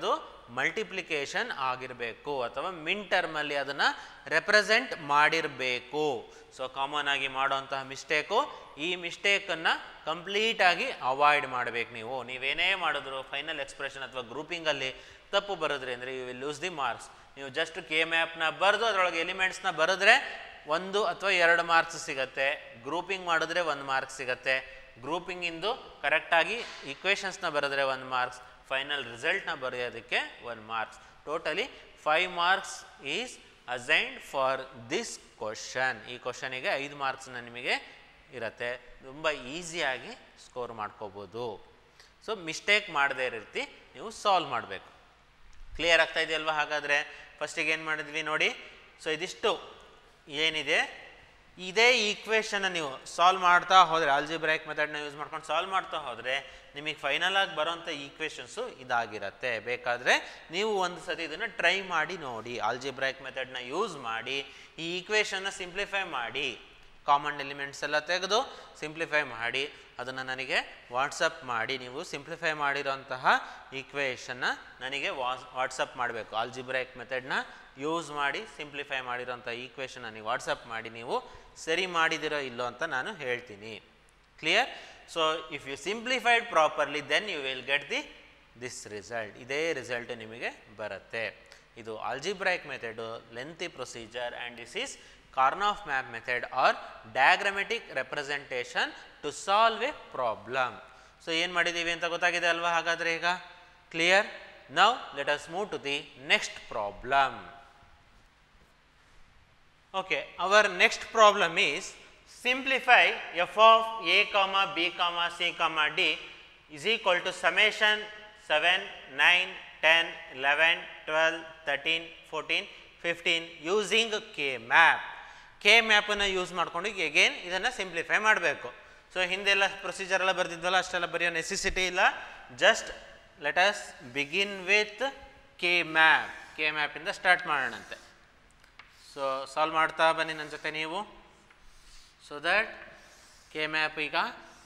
ಮಲ್ಟಿಪ್ಲಿಕೇಶನ್ ಆಗಿರಬೇಕು ಅಥವಾ ಮಿನ್ ಟರ್ಮಲ್ಲಿ ಅದನ್ನು ರೆಪ್ರೆಸೆಂಟ್ ಮಾಡಿರಬೇಕು ಸೊ ಕಾಮನ್ ಆಗಿ ಮಾಡುವಂತಹ ಮಿಸ್ಟೇಕು ಈ ಮಿಸ್ಟೇಕನ್ನು ಕಂಪ್ಲೀಟಾಗಿ ಅವಾಯ್ಡ್ ಮಾಡಬೇಕು ನೀವು ನೀವೇನೇ ಮಾಡಿದ್ರು ಫೈನಲ್ ಎಕ್ಸ್ಪ್ರೆಷನ್ ಅಥವಾ ಗ್ರೂಪಿಂಗಲ್ಲಿ ತಪ್ಪು ಬರೆದ್ರಿ ಅಂದರೆ you will lose the marks ನೀವು ಜಸ್ಟ್ ಕೆ ಮ್ಯಾಪ್ನ ಬರೆದು ಅದರೊಳಗೆ ಎಲಿಮೆಂಟ್ಸ್ನ ಬರೆದ್ರೆ ಒಂದು ಅಥವಾ ಎರಡು ಮಾರ್ಕ್ಸ್ ಸಿಗತ್ತೆ ಗ್ರೂಪಿಂಗ್ ಮಾಡಿದ್ರೆ ಒಂದು ಮಾರ್ಕ್ಸ್ ಸಿಗತ್ತೆ ಗ್ರೂಪಿಂಗಿಂದು ಕರೆಕ್ಟಾಗಿ ಈಕ್ವೇಷನ್ಸ್ನ ಬರೆದ್ರೆ ಒಂದು ಮಾರ್ಕ್ಸ್ ಫೈನಲ್ ರಿಸಲ್ಟ್ನ ಬರೆಯೋದಕ್ಕೆ ಒಂದು marks totally five marks is assigned for this question ಈ ಕ್ವಶನಿಗೆ ಐದು ಮಾರ್ಕ್ಸ್ನ ನಿಮಗೆ ಇರುತ್ತೆ ತುಂಬ ಈಸಿಯಾಗಿ ಸ್ಕೋರ್ ಮಾಡ್ಕೋಬೋದು ಸೊ ಮಿಸ್ಟೇಕ್ ಮಾಡದೇ ರೀತಿ ನೀವು ಸಾಲ್ವ್ ಮಾಡಬೇಕು ಕ್ಲಿಯರ್ ಆಗ್ತಾ ಇದೆಯಲ್ವಾ ಹಾಗಾದರೆ ಫಸ್ಟಿಗೆ ಏನು ಮಾಡಿದ್ವಿ ನೋಡಿ ಸೊ ಇದಿಷ್ಟು ಏನಿದೆ ಇದೇ ಈಕ್ವೇಷನ್ನ ನೀವು ಸಾಲ್ವ್ ಮಾಡ್ತಾ ಹೋದರೆ ಆಲ್ಜಿಬ್ರೈಕ್ ಮೆಥಡ್ನ ಯೂಸ್ ಮಾಡ್ಕೊಂಡು ಸಾಲ್ವ್ ಮಾಡ್ತಾ ಹೋದರೆ ನಿಮಗೆ ಫೈನಲ್ ಆಗಿ ಬರೋಂಥ ಈಕ್ವೇಷನ್ಸು ಇದಾಗಿರತ್ತೆ ಬೇಕಾದರೆ ನೀವು ಒಂದು ಸತಿ ಇದನ್ನು ಟ್ರೈ ಮಾಡಿ ನೋಡಿ ಆಲ್ಜಿಬ್ರೈಕ್ ಮೆಥಡ್ನ ಯೂಸ್ ಮಾಡಿ ಈ ಈಕ್ವೇಷನ್ನ ಸಿಂಪ್ಲಿಫೈ ಮಾಡಿ ಕಾಮನ್ ಎಲಿಮೆಂಟ್ಸ್ ಎಲ್ಲ ತೆಗೆದು ಸಿಂಪ್ಲಿಫೈ ಮಾಡಿ ಅದನ್ನು ನನಗೆ ವಾಟ್ಸಪ್ ಮಾಡಿ ನೀವು ಸಿಂಪ್ಲಿಫೈ ಮಾಡಿರೋಂತಹ ಈಕ್ವೇಷನ್ನ ನನಗೆ ವಾಸ್ ವಾಟ್ಸಪ್ ಮಾಡಬೇಕು ಆಲ್ಜಿಬ್ರೈಕ್ ಮೆಥಡ್ನ ಯೂಸ್ ಮಾಡಿ ಸಿಂಪ್ಲಿಫೈ ಮಾಡಿರೋಂಥ ಈಕ್ವೇಷನ್ ನನಗೆ ವಾಟ್ಸಪ್ ಮಾಡಿ ನೀವು ಸರಿ ಮಾಡಿದಿರೋ ಇಲ್ಲೋ ಅಂತ ನಾನು ಹೇಳ್ತೀನಿ clear so if you simplified properly then you will get the this result ಇದೇ ರಿಸಲ್ಟ್ ನಿಮಗೆ ಬರುತ್ತೆ ಇದು algebraic method lengthy procedure and this is Karnaugh map method or diagrammatic representation to solve a problem so ಏನು ಮಾಡಿದ್ದೀವಿ ಅಂತ ಗೊತ್ತಾಗಿದೆ ಅಲ್ವಾ ಹಾಗಾದರೆ ಈಗ clear now let us move to the next problem Okay, our next problem is simplify f of a comma b comma c comma d is equal to summation 7, 9, 10, 11, 12, 13, 14, 15 using k map. K ಮ್ಯಾಪನ್ನು use ಮಾಡ್ಕೊಂಡು ಈಗ again ಇದನ್ನು simplify ಮಾಡಬೇಕು so ಹಿಂದೆಲ್ಲ procedure ಎಲ್ಲ ಬರ್ತಿದ್ವಲ್ಲ ಅಷ್ಟೆಲ್ಲ ಬರೆಯೋ necessity ಇಲ್ಲ just let us begin with K map K ಮ್ಯಾಪಿಂದ ಸ್ಟಾರ್ಟ್ ಮಾಡೋಣಂತೆ ಸೊ ಸಾಲ್ವ್ ಮಾಡ್ತಾ ಬನ್ನಿ ನನ್ನ ಜೊತೆ ನೀವು ಸೊ ದಟ್ ಕೆ ಮ್ಯಾಪ್ ಈಗ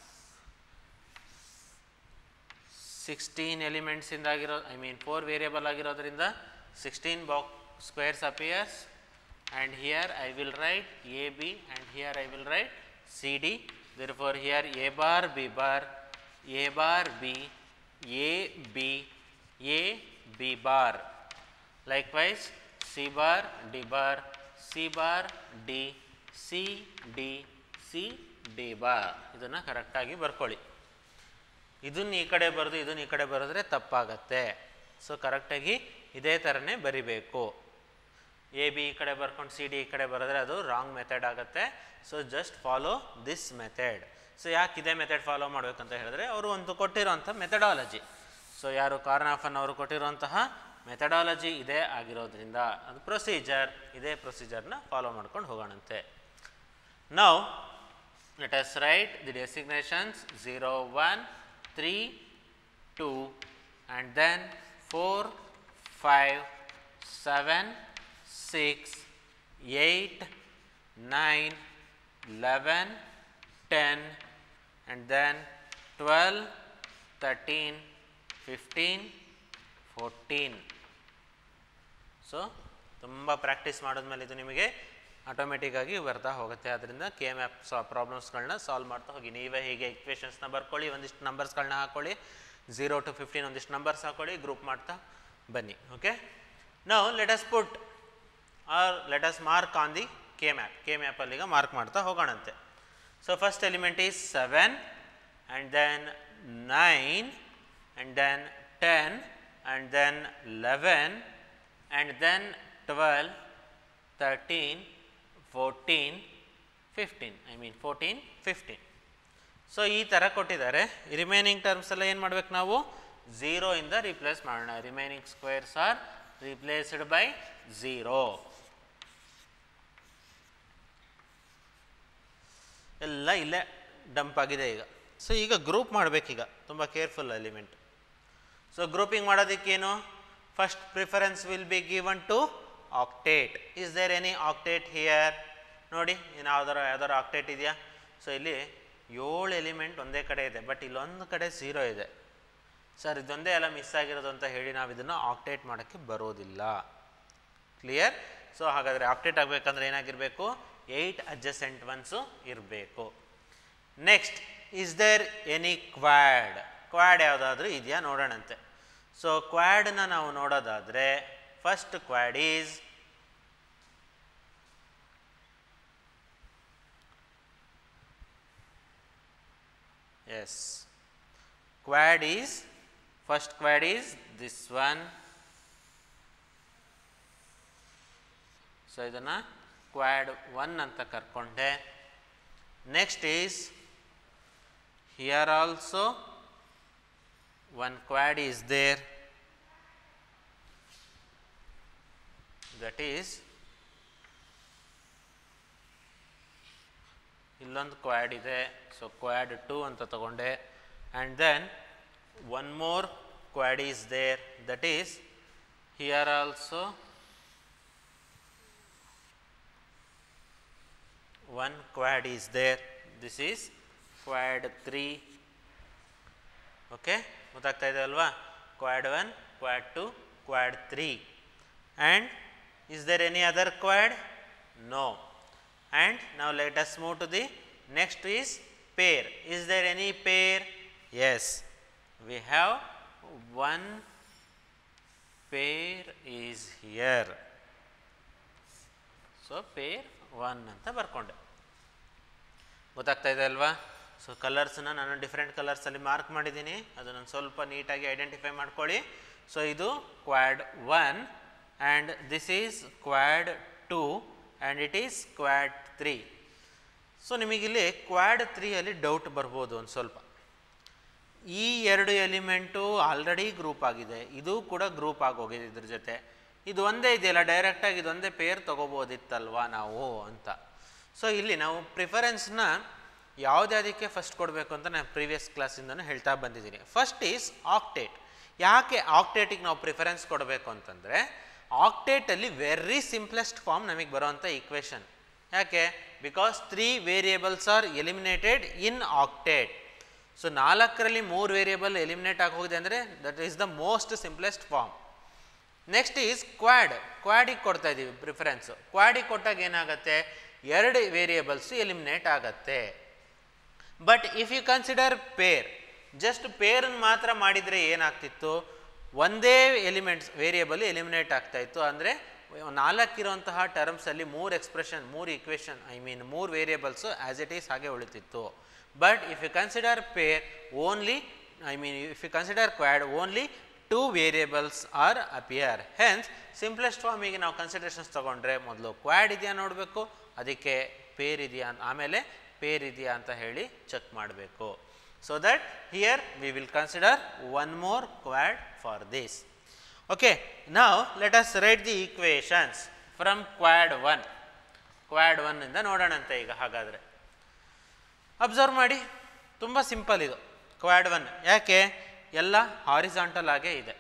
ಸಿಕ್ಸ್ಟೀನ್ ಎಲಿಮೆಂಟ್ಸಿಂದ ಆಗಿರೋ ಐ ಮೀನ್ ಫೋರ್ ವೇರಿಯಬಲ್ ಆಗಿರೋದ್ರಿಂದ sixteen box squares appears and here I will write A B and here I will write C D therefore here A bar B bar A bar B A B A B bar likewise c bar d bar c bar d c d c d bar ಇದನ್ನು ಕರೆಕ್ಟಾಗಿ ಬರ್ಕೊಳ್ಳಿ ಇದನ್ನ ಈ ಕಡೆ ಬರೆದು ಇದನ್ನ ಈ ಕಡೆ ಬರೆದ್ರೆ ತಪ್ಪಾಗತ್ತೆ ಸೊ ಕರೆಕ್ಟಾಗಿ ಇದೇ ಥರನೇ ಬರಿಬೇಕು ಎ ಬಿ ಈ ಕಡೆ ಬರ್ಕೊಂಡು ಸಿ ಡಿ ಈ ಕಡೆ ಬರೆದ್ರೆ ಅದು ರಾಂಗ್ ಮೆಥಡ್ ಆಗುತ್ತೆ so just follow this method so ಯಾಕೆ ಇದೇ ಮೆಥಡ್ ಫಾಲೋ ಮಾಡಬೇಕಂತ ಹೇಳಿದ್ರೆ ಅವರು ಒಂದು ಕೊಟ್ಟಿರೋಂಥ ಮೆಥಡಾಲಜಿ ಸೊ ಯಾರು ಕಾರ್ನಾಫನ್ ಅವರು ಕೊಟ್ಟಿರುವಂತಹ ಮೆಥಡಾಲಜಿ ಇದೇ ಆಗಿರೋದ್ರಿಂದ ಅದು ಪ್ರೊಸೀಜರ್ ಇದೇ ಪ್ರೊಸೀಜರ್ನ ಫಾಲೋ ಮಾಡ್ಕೊಂಡು ಹೋಗೋಣಂತೆ now let us write the designations zero one three two and then four five seven six eight nine eleven ten and then twelve thirteen fifteen fourteen so ತುಂಬ ಪ್ರಾಕ್ಟೀಸ್ ಮಾಡಿದ್ಮೇಲೆ ಇದು ನಿಮಗೆ ಆಟೋಮೆಟಿಕ್ಕಾಗಿ ಬರ್ತಾ ಹೋಗುತ್ತೆ ಅದರಿಂದ ಕೆ ಮ್ಯಾಪ್ ಸಾ ಪ್ರಾಬ್ಲಮ್ಸ್ಗಳನ್ನ ಸಾಲ್ವ್ ಮಾಡ್ತಾ ಹೋಗಿ ನೀವೇ ಹೀಗೆ ಇಕ್ವೇಷನ್ಸ್ನ ಬರ್ಕೊಳ್ಳಿ ಒಂದಿಷ್ಟು ನಂಬರ್ಸ್ಗಳನ್ನ ಹಾಕೊಳ್ಳಿ ಝೀರೋ ಟು ಫಿಫ್ಟೀನ್ ಒಂದಿಷ್ಟು ನಂಬರ್ಸ್ ಹಾಕೊಳ್ಳಿ ಗ್ರೂಪ್ ಮಾಡ್ತಾ ಬನ್ನಿ ಓಕೆ ನಾವು let us put R let us mark on the K map K ಮ್ಯಾಪಲ್ಲಿ ಈಗ ಮಾರ್ಕ್ ಮಾಡ್ತಾ ಹೋಗೋಣಂತೆ so first element is seven and then nine and then ten and then eleven and then twelve thirteen fourteen fifteen I mean fourteen fifteen so ಈ ಥರ ಕೊಟ್ಟಿದ್ದಾರೆ remaining terms ಎಲ್ಲ ಏನು ಮಾಡ್ಬೇಕು ನಾವು ಝೀರೋಯಿಂದ ರಿಪ್ಲೇಸ್ ಮಾಡೋಣ remaining squares are replaced by zero ಎಲ್ಲ ಇಲ್ಲೇ ಡಂಪ್ ಆಗಿದೆ ಈಗ ಸೊ ಈಗ ಗ್ರೂಪ್ ಮಾಡಬೇಕೀಗ ತುಂಬ ಕೇರ್ಫುಲ್ ಎಲಿಮೆಂಟ್ ಸೊ ಗ್ರೂಪಿಂಗ್ ಮಾಡೋದಕ್ಕೇನು first preference will be given to octet is there any octet here ನೋಡಿ ಏನು ಯಾವ್ದಾರ ಯಾವ್ದಾರು ಆಕ್ಟೇಟ್ ಇದೆಯಾ ಸೊ ಇಲ್ಲಿ ಏಳು ಎಲಿಮೆಂಟ್ ಒಂದೇ ಕಡೆ ಇದೆ ಬಟ್ ಇಲ್ಲೊಂದು ಕಡೆ ಝೀರೋ ಇದೆ ಸರ್ ಇದೊಂದೇ ಎಲ್ಲ ಮಿಸ್ ಆಗಿರೋದು ಅಂತ ಹೇಳಿ ನಾವು ಇದನ್ನು ಆಕ್ಟೇಟ್ ಮಾಡೋಕ್ಕೆ ಬರೋದಿಲ್ಲ ಕ್ಲಿಯರ್ ಸೊ ಹಾಗಾದರೆ ಆಕ್ಟೇಟ್ ಆಗಬೇಕಂದ್ರೆ ಏನಾಗಿರಬೇಕು ಏಯ್ಟ್ ಅಡ್ಜಸೆಂಟ್ ಒನ್ಸು ಇರಬೇಕು next is there any quad quad ಯಾವುದಾದ್ರೂ ಇದೆಯಾ ನೋಡೋಣಂತೆ ಸೊ ಕ್ವಾಡ್ನ ನಾವು ನೋಡೋದಾದರೆ first quad is is quad is first quad is this one ಸೊ ಇದನ್ನು ಕ್ವಾಡ್ ಒನ್ ಅಂತ ಕರ್ಕೊಂಡೆ next is here also one quad is there that is ಇಲ್ಲೊಂದು ಕ್ವಾಡ್ ಇದೆ ಸೊ ಕ್ವಾಡ್ ಟು ಅಂತ ತಗೊಂಡೆ and then one more quad is there that is here also one quad is there this is quad 3 okay ಗೊತ್ತಾಗ್ತಾ ಇದೆ ಅಲ್ವಾ quad 1 quad 2 quad 3 and is there any other quad no and now let us move to the next is pair is there any pair yes we have one pair is here so pair one ಅಂತ ಬರ್ಕೊಂಡೆ ಗೊತ್ತಾಗ್ತಾ ಇದೆ ಅಲ್ವಾ so ಕಲರ್ಸ್ನ ನಾನು different ಕಲರ್ಸಲ್ಲಿ mark ಮಾಡಿದ್ದೀನಿ ಅದನ್ನು ಸ್ವಲ್ಪ ನೀಟಾಗಿ ಐಡೆಂಟಿಫೈ ಮಾಡ್ಕೊಳ್ಳಿ ಸೊ ಇದು quad one and this is quad two and it is quad three so ನಿಮಗಿಲ್ಲಿ ಕ್ವಾಡ್ ತ್ರೀಯಲ್ಲಿ ಡೌಟ್ ಬರ್ಬೋದು ಒಂದು ಸ್ವಲ್ಪ ಈ ಎರಡು ಎಲಿಮೆಂಟು ಆಲ್ರೆಡಿ ಗ್ರೂಪ್ ಆಗಿದೆ ಇದು ಕೂಡ ಗ್ರೂಪ್ ಆಗೋಗಿದೆ ಇದ್ರ ಜೊತೆ ಇದು ಒಂದೇ ಇದೆಯಲ್ಲ ಡೈರೆಕ್ಟಾಗಿ ಇದೊಂದೇ ಪೇರ್ ತೊಗೋಬೋದಿತ್ತಲ್ವಾ ನಾವು ಅಂತ ಸೊ ಇಲ್ಲಿ ನಾವು ಪ್ರಿಫರೆನ್ಸ್ನ ಯಾವುದ್ಯಾವುದಕ್ಕೆ ಫಸ್ಟ್ ಕೊಡಬೇಕು ಅಂತ ನಾನು ಪ್ರೀವಿಯಸ್ ಕ್ಲಾಸಿಂದನೂ ಹೇಳ್ತಾ ಬಂದಿದ್ದೀನಿ ಫಸ್ಟ್ ಈಸ್ ಆಕ್ಟೇಟ್ ಯಾಕೆ ಆಕ್ಟೇಟಿಗೆ ನಾವು ಪ್ರಿಫರೆನ್ಸ್ ಕೊಡಬೇಕು ಅಂತಂದರೆ ಆಕ್ಟೇಟಲ್ಲಿ ವೆರಿ ಸಿಂಪ್ಲೆಸ್ಟ್ ಫಾರ್ಮ್ ನಮಗೆ ಬರೋವಂಥ ಈಕ್ವೇಷನ್ ಯಾಕೆ because three variables are eliminated in octet so ನಾಲ್ಕರಲ್ಲಿ ಮೂರು ವೇರಿಯೇಬಲ್ ಎಲಿಮಿನೇಟ್ ಆಗಿ ಹೋಗಿದೆ ಅಂದರೆ that is the most simplest form next is quad ಕ್ವಾಡಿಗೆ ಕೊಡ್ತಾ ಇದ್ದೀವಿ ಪ್ರಿಫರೆನ್ಸು ಕ್ವಾಡಿಗೆ ಕೊಟ್ಟಾಗ ಏನಾಗುತ್ತೆ ಎರಡು ವೇರಿಯೇಬಲ್ಸು ಎಲಿಮಿನೇಟ್ ಆಗತ್ತೆ but if you consider pair just ಪೇರನ್ನು ಮಾತ್ರ ಮಾಡಿದರೆ ಏನಾಗ್ತಿತ್ತು ಒಂದೇ ಎಲಿಮೆಂಟ್ಸ್ ವೇರಿಯೇಬಲ್ ಎಲಿಮಿನೇಟ್ ಆಗ್ತಾ ಇತ್ತು ಅಂದರೆ ನಾಲ್ಕಿರುವಂತಹ ಟರ್ಮ್ಸಲ್ಲಿ ಮೂರು ಎಕ್ಸ್ಪ್ರೆಷನ್ ಮೂರು ಇಕ್ವೇಷನ್ ಐ ಮೀನ್ ಮೂರು ವೇರಿಯೇಬಲ್ಸು ಆ್ಯಸ್ ಇಟ್ ಈಸ್ ಹಾಗೆ ಉಳಿತಿತ್ತು but if you consider pair only I mean if you consider quad only two variables are appear hence simplest ಫಾರ್ಮಿಗೆ ನಾವು ಕನ್ಸಿಡರೇಷನ್ಸ್ ತೊಗೊಂಡ್ರೆ ಮೊದಲು ಕ್ವಾಡ್ ಇದೆಯಾ ನೋಡಬೇಕು ಅದಕ್ಕೆ ಪೇರ್ ಇದೆಯಾ ಆಮೇಲೆ ಪೇರ್ ಇದೆಯಾ ಅಂತ ಹೇಳಿ ಚೆಕ್ ಮಾಡಬೇಕು so that here we will consider one more quad for this okay ನಾವು let us write the equations from quad one quad ಒನ್ನಿಂದ ನೋಡೋಣಂತೆ ಈಗ ಹಾಗಾದರೆ ಅಬ್ಸರ್ವ್ ಮಾಡಿ ತುಂಬ ಸಿಂಪಲ್ ಇದು ಕ್ವಾಡ್ ಒನ್ ಯಾಕೆ ಎಲ್ಲ ಹಾರಿಸಾಂಟಲ್ ಆಗೇ ಇದೆ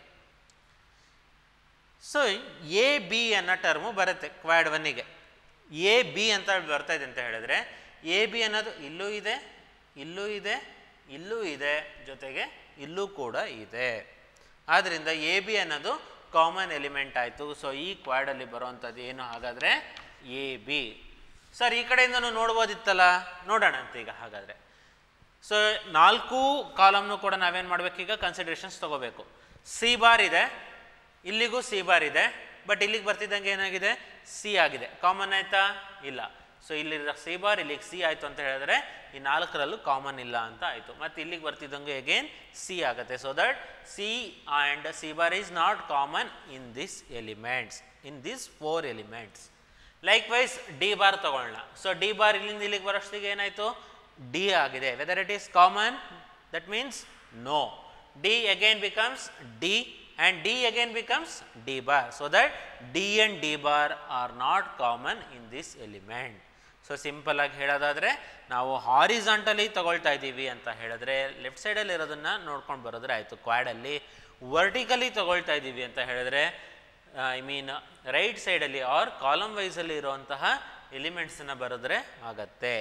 ಸೊ ಎ ಬಿ ಅನ್ನೋ ಟರ್ಮು ಬರುತ್ತೆ ಕ್ವಾಡ್ ಒನ್ನಿಗೆ ಎ ಬಿ ಅಂತ ಬರ್ತಾ ಇದೆ ಅಂತ ಹೇಳಿದ್ರೆ ಎ ಬಿ ಅನ್ನೋದು ಇಲ್ಲೂ ಇದೆ ಇಲ್ಲೂ ಇದೆ ಇಲ್ಲೂ ಇದೆ ಜೊತೆಗೆ ಇಲ್ಲೂ ಕೂಡ ಇದೆ ಆದ್ದರಿಂದ ಎ ಬಿ ಅನ್ನೋದು ಕಾಮನ್ ಎಲಿಮೆಂಟ್ ಆಯಿತು ಸೊ ಈ ಕ್ವಾಡಲ್ಲಿ ಬರುವಂಥದ್ದು ಏನು ಹಾಗಾದರೆ ಎ ಬಿ ಸರ್ ಈ ಕಡೆಯಿಂದನೂ ನೋಡ್ಬೋದಿತ್ತಲ್ಲ ನೋಡೋಣಂತೆ ಈಗ ಹಾಗಾದರೆ ಸೊ ನಾಲ್ಕು ಕಾಲಮ್ನು ಕೂಡ ನಾವೇನು ಮಾಡಬೇಕೀಗ ಕನ್ಸಿಡರೇಷನ್ಸ್ ತೊಗೋಬೇಕು ಸಿ ಬಾರ್ ಇದೆ ಇಲ್ಲಿಗೂ ಸಿ ಬಾರ್ ಇದೆ ಬಟ್ ಇಲ್ಲಿಗೆ ಬರ್ತಿದ್ದಂಗೆ ಏನಾಗಿದೆ ಸಿ ಆಗಿದೆ ಕಾಮನ್ ಆಯಿತಾ ಇಲ್ಲ ಸೊ ಇಲ್ಲಿ ಸಿ ಬಾರ್ ಇಲ್ಲಿಗೆ ಸಿ ಆಯಿತು ಅಂತ ಹೇಳಿದ್ರೆ ಈ ನಾಲ್ಕರಲ್ಲೂ ಕಾಮನ್ ಇಲ್ಲ ಅಂತ ಆಯಿತು ಮತ್ತು ಇಲ್ಲಿಗೆ ಬರ್ತಿದ್ದಂಗೆ ಅಗೇನ್ ಸಿ ಆಗುತ್ತೆ so that C and C bar is not common in this elements in this four elements likewise D bar ತಗೊಳ್ಳೋಣ ಸೊ ಡಿ ಬಾರ್ ಇಲ್ಲಿಂದ ಇಲ್ಲಿಗೆ ಬರೋಷ್ಟಿಗೆ ಏನಾಯಿತು ಡಿ ಆಗಿದೆ whether it is common that means no D again becomes D and d again becomes d bar. So that d and d bar are not common in this element. So simple ಆಗಿ ಹೇಳೋದಾದರೆ ನಾವು horizontally ತಗೊಳ್ತಾ ಇದ್ದೀವಿ ಅಂತ ಹೇಳಿದ್ರೆ left ಸೈಡಲ್ಲಿ ಇರೋದನ್ನು ನೋಡ್ಕೊಂಡು ಬರೋದ್ರೆ ಆಯಿತು ಕ್ವಾಡಲ್ಲಿ ವರ್ಟಿಕಲಿ ತಗೊಳ್ತಾ ಇದ್ದೀವಿ ಅಂತ ಹೇಳಿದ್ರೆ ಐ ಮೀನ್ ರೈಟ್ ಸೈಡಲ್ಲಿ ಆರ್ ಕಾಲಮ್ ವೈಸಲ್ಲಿ ಇರುವಂತಹ ಎಲಿಮೆಂಟ್ಸನ್ನು ಬರೆದ್ರೆ ಆಗತ್ತೆ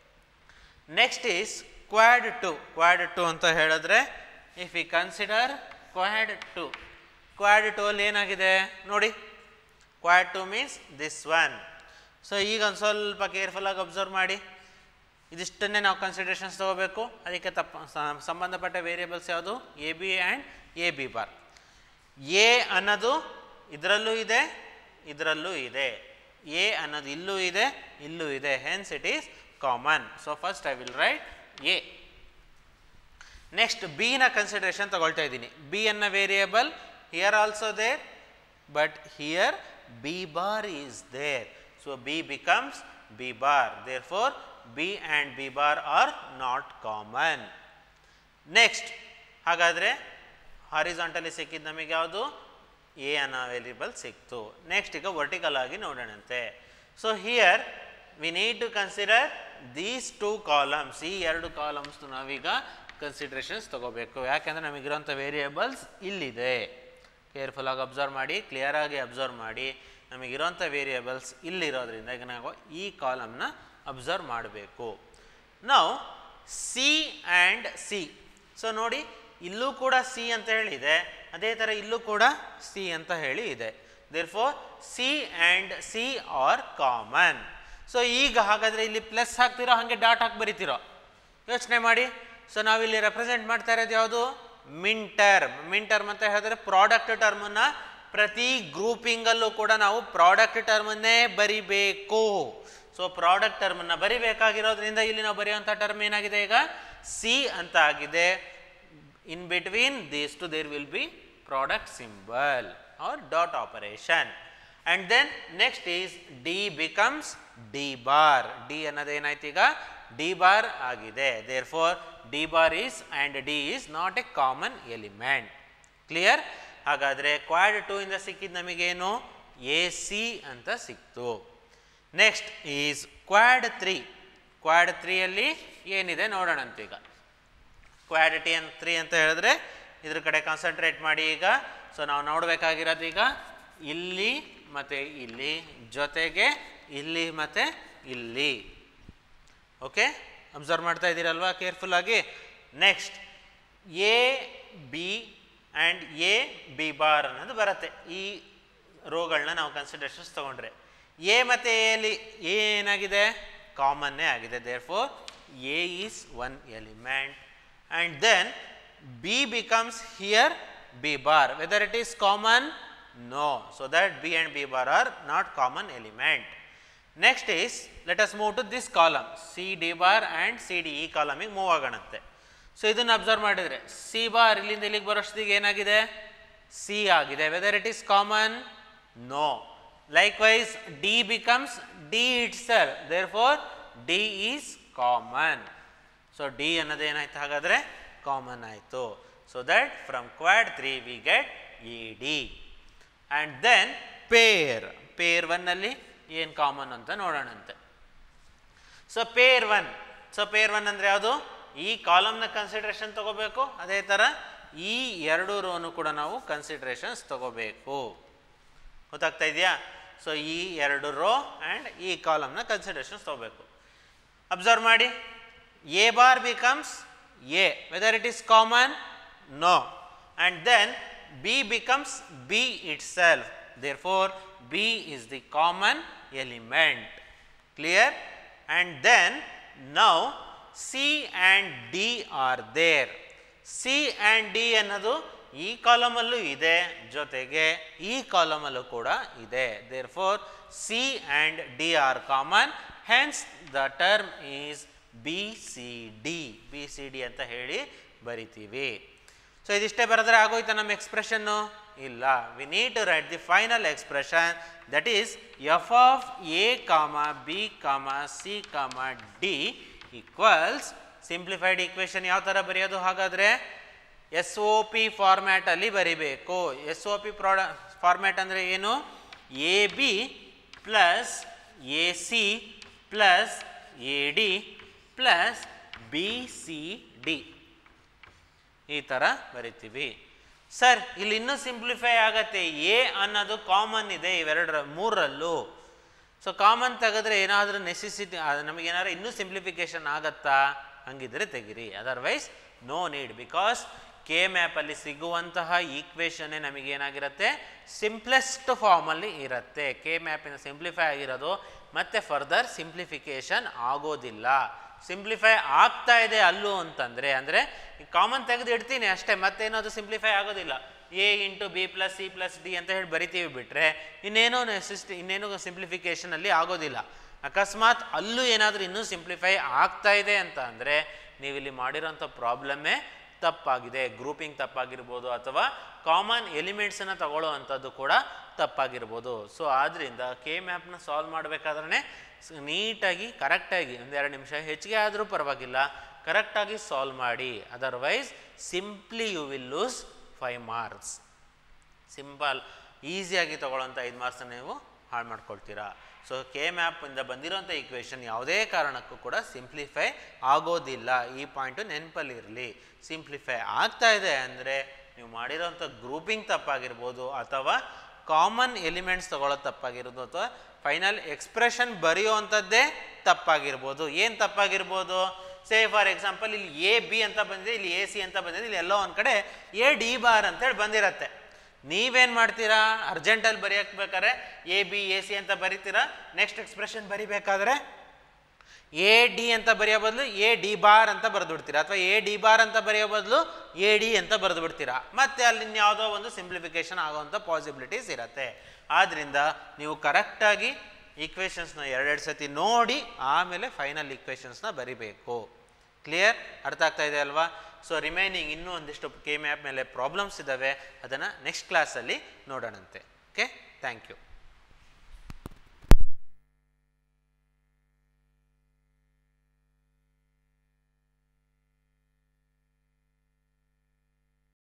next is quad two quad two ಅಂತ ಹೇಳಿದ್ರೆ if you consider quad two quad two ಅಲ್ಲಿ ಏನಾಗಿದೆ ನೋಡಿ quad two means this one so ಈಗ ಒಂದು ಸ್ವಲ್ಪ ಕೇರ್ಫುಲ್ಲಾಗಿ ಅಬ್ಸರ್ವ್ ಮಾಡಿ ಇದಿಷ್ಟನ್ನೇ ನಾವು ಕನ್ಸಿಡರೇಷನ್ಸ್ ತಗೋಬೇಕು ಅದಕ್ಕೆ ತಪ್ಪ ಸ- ಸಂಬಂಧಪಟ್ಟ ವೇರಿಯೇಬಲ್ಸ್ ಯಾವುದು A B and A B bar A ಅನ್ನೋದು ಇದರಲ್ಲೂ ಇದೆ ಇದರಲ್ಲೂ ಇದೆ ಎ ಅನ್ನೋದು ಇಲ್ಲೂ ಇದೆ ಇಲ್ಲೂ ಇದೆ hence it is common so first I will write A next ಬಿನ ಕನ್ಸಿಡರೇಷನ್ ತಗೊಳ್ತಾ ಇದ್ದೀನಿ ಬಿ ಅನ್ನೋ variable here also there but here B bar is there so B becomes B bar therefore B and B bar are not common next ಹಾಗಾದರೆ horizontally ಸಿಕ್ಕಿದ್ದು ನಮಗೆ ಯಾವುದು A ಅನ್ನೋ variable ಸಿಕ್ತು ನೆಕ್ಸ್ಟ್ ಈಗ ವರ್ಟಿಕಲ್ ಆಗಿ ನೋಡೋಣಂತೆ so here we need to consider these two columns ಈ ಎರಡು ಕಾಲಮ್ಸ್ ನಾವೀಗ ಕನ್ಸಿಡ್ರೇಷನ್ಸ್ ತಗೋಬೇಕು ಯಾಕೆಂದರೆ ನಮಗಿರೋಂಥ ವೇರಿಯೇಬಲ್ಸ್ ಇಲ್ಲಿದೆ ಕೇರ್ಫುಲ್ಲಾಗಿ ಅಬ್ಸರ್ವ್ ಮಾಡಿ ಕ್ಲಿಯರಾಗಿ ಅಬ್ಸರ್ವ್ ಮಾಡಿ ನಮಗಿರೋಂಥ ವೇರಿಯೇಬಲ್ಸ್ ಇಲ್ಲಿರೋದ್ರಿಂದ ಈಗ ನಾವು ಈ ಕಾಲಮ್ನ ಅಬ್ಸರ್ವ್ ಮಾಡಬೇಕು ನಾವು ಸಿ ಆ್ಯಂಡ್ ಸಿ ಸೊ ನೋಡಿ ಇಲ್ಲೂ ಕೂಡ ಸಿ ಅಂತ ಹೇಳಿದೆ ಅದೇ ಥರ ಇಲ್ಲೂ ಕೂಡ ಸಿ ಅಂತ ಹೇಳಿ ಇದೆ therefore C and C are common so ಈಗ ಹಾಗಾದರೆ ಇಲ್ಲಿ ಪ್ಲಸ್ ಹಾಕ್ತಿರೋ ಹಾಗೆ ಡಾಟ್ ಹಾಕಿ ಬರಿತಿರೋ ಯೋಚನೆ ಮಾಡಿ ಸೊ ನಾವಿಲ್ಲಿ ರೆಪ್ರೆಸೆಂಟ್ ಮಾಡ್ತಾ ಇರೋದು ಯಾವುದು ಮಿನ್ ಟರ್ಮ್ ಮಿನ್ ಟರ್ಮ್ ಅಂತ ಹೇಳಿದ್ರೆ ಪ್ರಾಡಕ್ಟ್ ಟರ್ಮನ್ನು ಪ್ರತಿ ಗ್ರೂಪಿಂಗಲ್ಲೂ ಕೂಡ ನಾವು ಪ್ರಾಡಕ್ಟ್ ಟರ್ಮನ್ನೇ ಬರಿಬೇಕು ಸೊ ಪ್ರಾಡಕ್ಟ್ ಟರ್ಮನ್ನು ಬರಿಬೇಕಾಗಿರೋದ್ರಿಂದ ಇಲ್ಲಿ ನಾವು ಬರೆಯುವಂಥ ಟರ್ಮ್ ಏನಾಗಿದೆ ಈಗ ಸಿ ಅಂತ ಆಗಿದೆ in between these two there will be product symbol or dot operation and then next is d becomes d bar d ಅನ್ನೋದು ಏನಾಯ್ತು ಈಗ d bar ಆಗಿದೆ therefore d bar is and d is not a common element clear ಹಾಗಾದರೆ quad two ಇಂದ ಸಿಕ್ಕಿದ್ದು ನಮಗೇನು A C ಅಂತ ಸಿಕ್ತು next is quad three quad ತ್ರೀಯಲ್ಲಿ ಏನಿದೆ ನೋಡೋಣಂತ ಈಗ ಕ್ವಾಡಿಟಿ ಅಂತ ತ್ರೀ ಅಂತ ಹೇಳಿದ್ರೆ ಇದ್ರ ಕಡೆ ಕಾನ್ಸಂಟ್ರೇಟ್ ಮಾಡಿ ಈಗ ಸೊ ನಾವು ನೋಡಬೇಕಾಗಿರೋದು ಈಗ ಇಲ್ಲಿ ಮತ್ತು ಇಲ್ಲಿ ಜೊತೆಗೆ ಇಲ್ಲಿ ಮತ್ತು ಇಲ್ಲಿ ಓಕೆ ಅಬ್ಸರ್ವ್ ಮಾಡ್ತಾ ಇದ್ದೀರಲ್ವಾ ಕೇರ್ಫುಲ್ಲಾಗಿ next A B and A B bar ಅನ್ನೋದು ಬರುತ್ತೆ ಈ ರೋಗಳನ್ನ ನಾವು ಕನ್ಸಿಡರೇಷನ್ಸ್ ತೊಗೊಂಡ್ರೆ ಎ ಮತ್ತು ಎಲ್ಲಿ ಎ ಏನಾಗಿದೆ ಕಾಮನ್ನೇ ಆಗಿದೆ therefore A is one element and then B becomes here B bar whether it is common no so that B and B bar are not common element next is let us move to this column C D bar and C D ಈ ಕಾಲಮಿಗೆ move ಆಗೋಣಂತೆ so ಇದನ್ನು observe ಮಾಡಿದರೆ C bar ಇಲ್ಲಿಂದ ಇಲ್ಲಿಗೆ ಬರೋಷ್ಟಿಗೆ ಏನಾಗಿದೆ C ಆಗಿದೆ whether it is common no likewise D becomes D itself therefore D is common so D ಅನ್ನೋದು ಏನಾಯ್ತು ಹಾಗಾದರೆ ಕಾಮನ್ ಆಯಿತು so that from quad three we get E D and then pair pair ಒನ್ನಲ್ಲಿ ಏನು common ಅಂತ ನೋಡೋಣಂತೆ so pair one so pair one ಅಂದರೆ ಯಾವುದು ಈ ಕಾಲಮ್ನ ಕನ್ಸಿಡ್ರೇಷನ್ ತಗೋಬೇಕು ಅದೇ ಥರ ಈ ಎರಡು ರೋನು ಕೂಡ ನಾವು ಕನ್ಸಿಡ್ರೇಷನ್ಸ್ ತಗೋಬೇಕು ಗೊತ್ತಾಗ್ತಾ ಇದೆಯಾ ಸೊ ಈ ಎರಡು ರೋ ಆ್ಯಂಡ್ ಈ ಕಾಲಮ್ನ ಕನ್ಸಿಡರೇಷನ್ಸ್ ತಗೋಬೇಕು ಅಬ್ಸರ್ವ್ ಮಾಡಿ A bar becomes A whether it is common no and then B becomes B itself therefore B is the common element clear and then now C and D are there C and D ಅನ್ನೋದು ಈ ಕಾಲಮಲ್ಲೂ ಇದೆ ಜೊತೆಗೆ ಈ ಕಾಲಮಲ್ಲೂ ಕೂಡ ಇದೆ therefore C and D are common hence the term is B C D B C D ಅಂತ ಹೇಳಿ ಬರಿತೀವಿ ಸೊ ಇದಿಷ್ಟೇ ಬರೆದ್ರೆ ಆಗೋಯ್ತಾ ನಮ್ಮ ಎಕ್ಸ್ಪ್ರೆಷನ್ನು ಇಲ್ಲ we need to write the final expression that is F of A comma B comma C comma D equals simplified equation ಯಾವ ಥರ ಬರೆಯೋದು ಹಾಗಾದರೆ ಎಸ್ ಒ ಪಿ ಫಾರ್ಮ್ಯಾಟಲ್ಲಿ ಬರಿಬೇಕು ಎಸ್ ಒ ಪಿ ಪ್ರಾಡ ಫಾರ್ಮ್ಯಾಟ್ ಅಂದರೆ ಏನು A B plus A C plus A D plus B C D ಈ ಥರ ಬರಿತೀವಿ ಸರ್ ಇಲ್ಲಿ ಇನ್ನೂ ಸಿಂಪ್ಲಿಫೈ ಆಗತ್ತೆ ಎ ಅನ್ನೋದು ಕಾಮನ್ ಇದೆ ಇವೆರಡರ ಮೂರರಲ್ಲೂ ಸೊ ಕಾಮನ್ ತೆಗೆದ್ರೆ ಏನಾದರೂ ನೆಸೆಸಿಟಿ ನಮಗೇನಾದ್ರು ಇನ್ನೂ ಸಿಂಪ್ಲಿಫಿಕೇಶನ್ ಆಗತ್ತಾ ಹಂಗಿದ್ರೆ ತೆಗಿರಿ otherwise no need because K ಮ್ಯಾಪಲ್ಲಿ ಸಿಗುವಂತಹ ಈಕ್ವೇಷನ್ನೇ ನಮಗೇನಾಗಿರುತ್ತೆ ಸಿಂಪ್ಲೆಸ್ಟ್ ಫಾರ್ಮಲ್ಲಿ ಇರುತ್ತೆ ಕೆ ಮ್ಯಾಪಿನ ಸಿಂಪ್ಲಿಫೈ ಆಗಿರೋದು ಮತ್ತೆ ಫರ್ದರ್ ಸಿಂಪ್ಲಿಫಿಕೇಶನ್ ಆಗೋದಿಲ್ಲ ಸಿಂಪ್ಲಿಫೈ ಆಗ್ತಾ ಇದೆ ಅಲ್ಲೂ ಅಂತಂದರೆ ಅಂದರೆ ಕಾಮನ್ ತೆಗೆದು ಇಡ್ತೀನಿ ಅಷ್ಟೇ ಮತ್ತೇನದು ಸಿಂಪ್ಲಿಫೈ ಆಗೋದಿಲ್ಲ A into B plus C plus D ಅಂತ ಹೇಳಿ ಬರಿತೀವಿ ಬಿಟ್ಟರೆ ಇನ್ನೇನೋ ಸಿಸ್ಟ್ ಇನ್ನೇನು ಸಿಂಪ್ಲಿಫಿಕೇಷನಲ್ಲಿ ಆಗೋದಿಲ್ಲ ಅಕಸ್ಮಾತ್ ಅಲ್ಲೂ ಏನಾದರೂ ಇನ್ನೂ ಸಿಂಪ್ಲಿಫೈ ಆಗ್ತಾ ಇದೆ ಅಂತ ಅಂದರೆ ನೀವು ಇಲ್ಲಿ ಮಾಡಿರೋಂಥ ಪ್ರಾಬ್ಲಮ್ಮೇ ತಪ್ಪಾಗಿದೆ ಗ್ರೂಪಿಂಗ್ ತಪ್ಪಾಗಿರ್ಬೋದು ಅಥವಾ ಕಾಮನ್ ಎಲಿಮೆಂಟ್ಸನ್ನು ತಗೊಳ್ಳೋ ಅಂಥದ್ದು ಕೂಡ ತಪ್ಪಾಗಿರ್ಬೋದು ಸೊ ಆದ್ದರಿಂದ ಕೆ ಮ್ಯಾಪ್ನ ಸಾಲ್ವ್ ಮಾಡಬೇಕಾದ್ರೆ ನೀಟಾಗಿ ಕರೆಕ್ಟಾಗಿ ಒಂದೆರಡು ನಿಮಿಷ ಹೆಚ್ಚಿಗೆ ಆದರೂ ಪರವಾಗಿಲ್ಲ ಕರೆಕ್ಟಾಗಿ ಸಾಲ್ವ್ ಮಾಡಿ otherwise simply you will lose five marks simple ಈಸಿಯಾಗಿ ತೊಗೊಳ್ಳೋಂಥ ಐದು ಮಾರ್ಕ್ಸನ್ನು ನೀವು ಹಾಳು ಮಾಡ್ಕೊಳ್ತೀರಾ ಸೊ ಕೆ ಮ್ಯಾಪಿಂದ ಬಂದಿರೋಂಥ ಈಕ್ವೇಷನ್ ಯಾವುದೇ ಕಾರಣಕ್ಕೂ ಕೂಡ ಸಿಂಪ್ಲಿಫೈ ಆಗೋದಿಲ್ಲ ಈ ಪಾಯಿಂಟು ನೆನಪಲ್ಲಿರಲಿ ಸಿಂಪ್ಲಿಫೈ ಆಗ್ತಾ ಇದೆ ಅಂದರೆ ನೀವು ಮಾಡಿರೋಂಥ ಗ್ರೂಪಿಂಗ್ ತಪ್ಪಾಗಿರ್ಬೋದು ಅಥವಾ ಕಾಮನ್ ಎಲಿಮೆಂಟ್ಸ್ ತಗೊಳ್ಳೋದು ತಪ್ಪಾಗಿರ್ಬೋದು ಅಥವಾ ಫೈನಲ್ ಎಕ್ಸ್ಪ್ರೆಷನ್ ಬರೆಯುವಂಥದ್ದೇ ತಪ್ಪಾಗಿರ್ಬೋದು ಏನು ತಪ್ಪಾಗಿರ್ಬೋದು ಸೇ ಫಾರ್ ಎಕ್ಸಾಂಪಲ್ ಇಲ್ಲಿ ಎ ಬಿ ಅಂತ ಬಂದಿದೆ ಇಲ್ಲಿ ಎ ಸಿ ಅಂತ ಬಂದಿದೆ ಇಲ್ಲಿ ಎಲ್ಲೋ ಒಂದು ಕಡೆ ಎ ಡಿ ಬಾರ್ ಅಂತೇಳಿ ಬಂದಿರತ್ತೆ ನೀವೇನು ಮಾಡ್ತೀರಾ ಅರ್ಜೆಂಟಲ್ಲಿ ಬರೆಯಕ್ಕೆ ಬೇಕಾದ್ರೆ ಎ ಬಿ ಎ ಸಿ ಅಂತ ಬರಿತೀರಾ ನೆಕ್ಸ್ಟ್ ಎಕ್ಸ್ಪ್ರೆಷನ್ ಬರಿಬೇಕಾದ್ರೆ ಎ ಡಿ ಅಂತ ಬರೆಯೋ ಬದಲು ಎ ಡಿ ಬಾರ್ ಅಂತ ಬರೆದುಬಿಡ್ತೀರಾ ಅಥವಾ ಎ ಡಿ ಬಾರ್ ಅಂತ ಬರೆಯೋ ಬದಲು ಎ ಡಿ ಅಂತ ಬರೆದು ಬಿಡ್ತೀರಾ ಮತ್ತೆ ಅಲ್ಲಿ ಯಾವುದೋ ಒಂದು ಸಿಂಪ್ಲಿಫಿಕೇಶನ್ ಆಗೋವಂಥ ಪಾಸಿಬಿಲಿಟೀಸ್ ಇರತ್ತೆ ಆದ್ದರಿಂದ ನೀವು ಕರೆಕ್ಟಾಗಿ ಈಕ್ವೇಷನ್ಸ್ನ ಎರಡೆರಡು ಸತಿ ನೋಡಿ ಆಮೇಲೆ ಫೈನಲ್ ಈಕ್ವೇಷನ್ಸ್ನ ಬರಿಬೇಕು ಕ್ಲಿಯರ್ ಅರ್ಥ ಆಗ್ತಾ ಇದೆ ಅಲ್ವಾ ಸೊ ರಿಮೈನಿಂಗ್ ಇನ್ನೂ ಒಂದಿಷ್ಟು ಕೆ ಮ್ಯಾಪ್ ಮೇಲೆ ಪ್ರಾಬ್ಲಮ್ಸ್ ಇದ್ದಾವೆ ಅದನ್ನು ನೆಕ್ಸ್ಟ್ ಕ್ಲಾಸಲ್ಲಿ ನೋಡೋಣಂತೆ ಓಕೆ ಥ್ಯಾಂಕ್ ಯು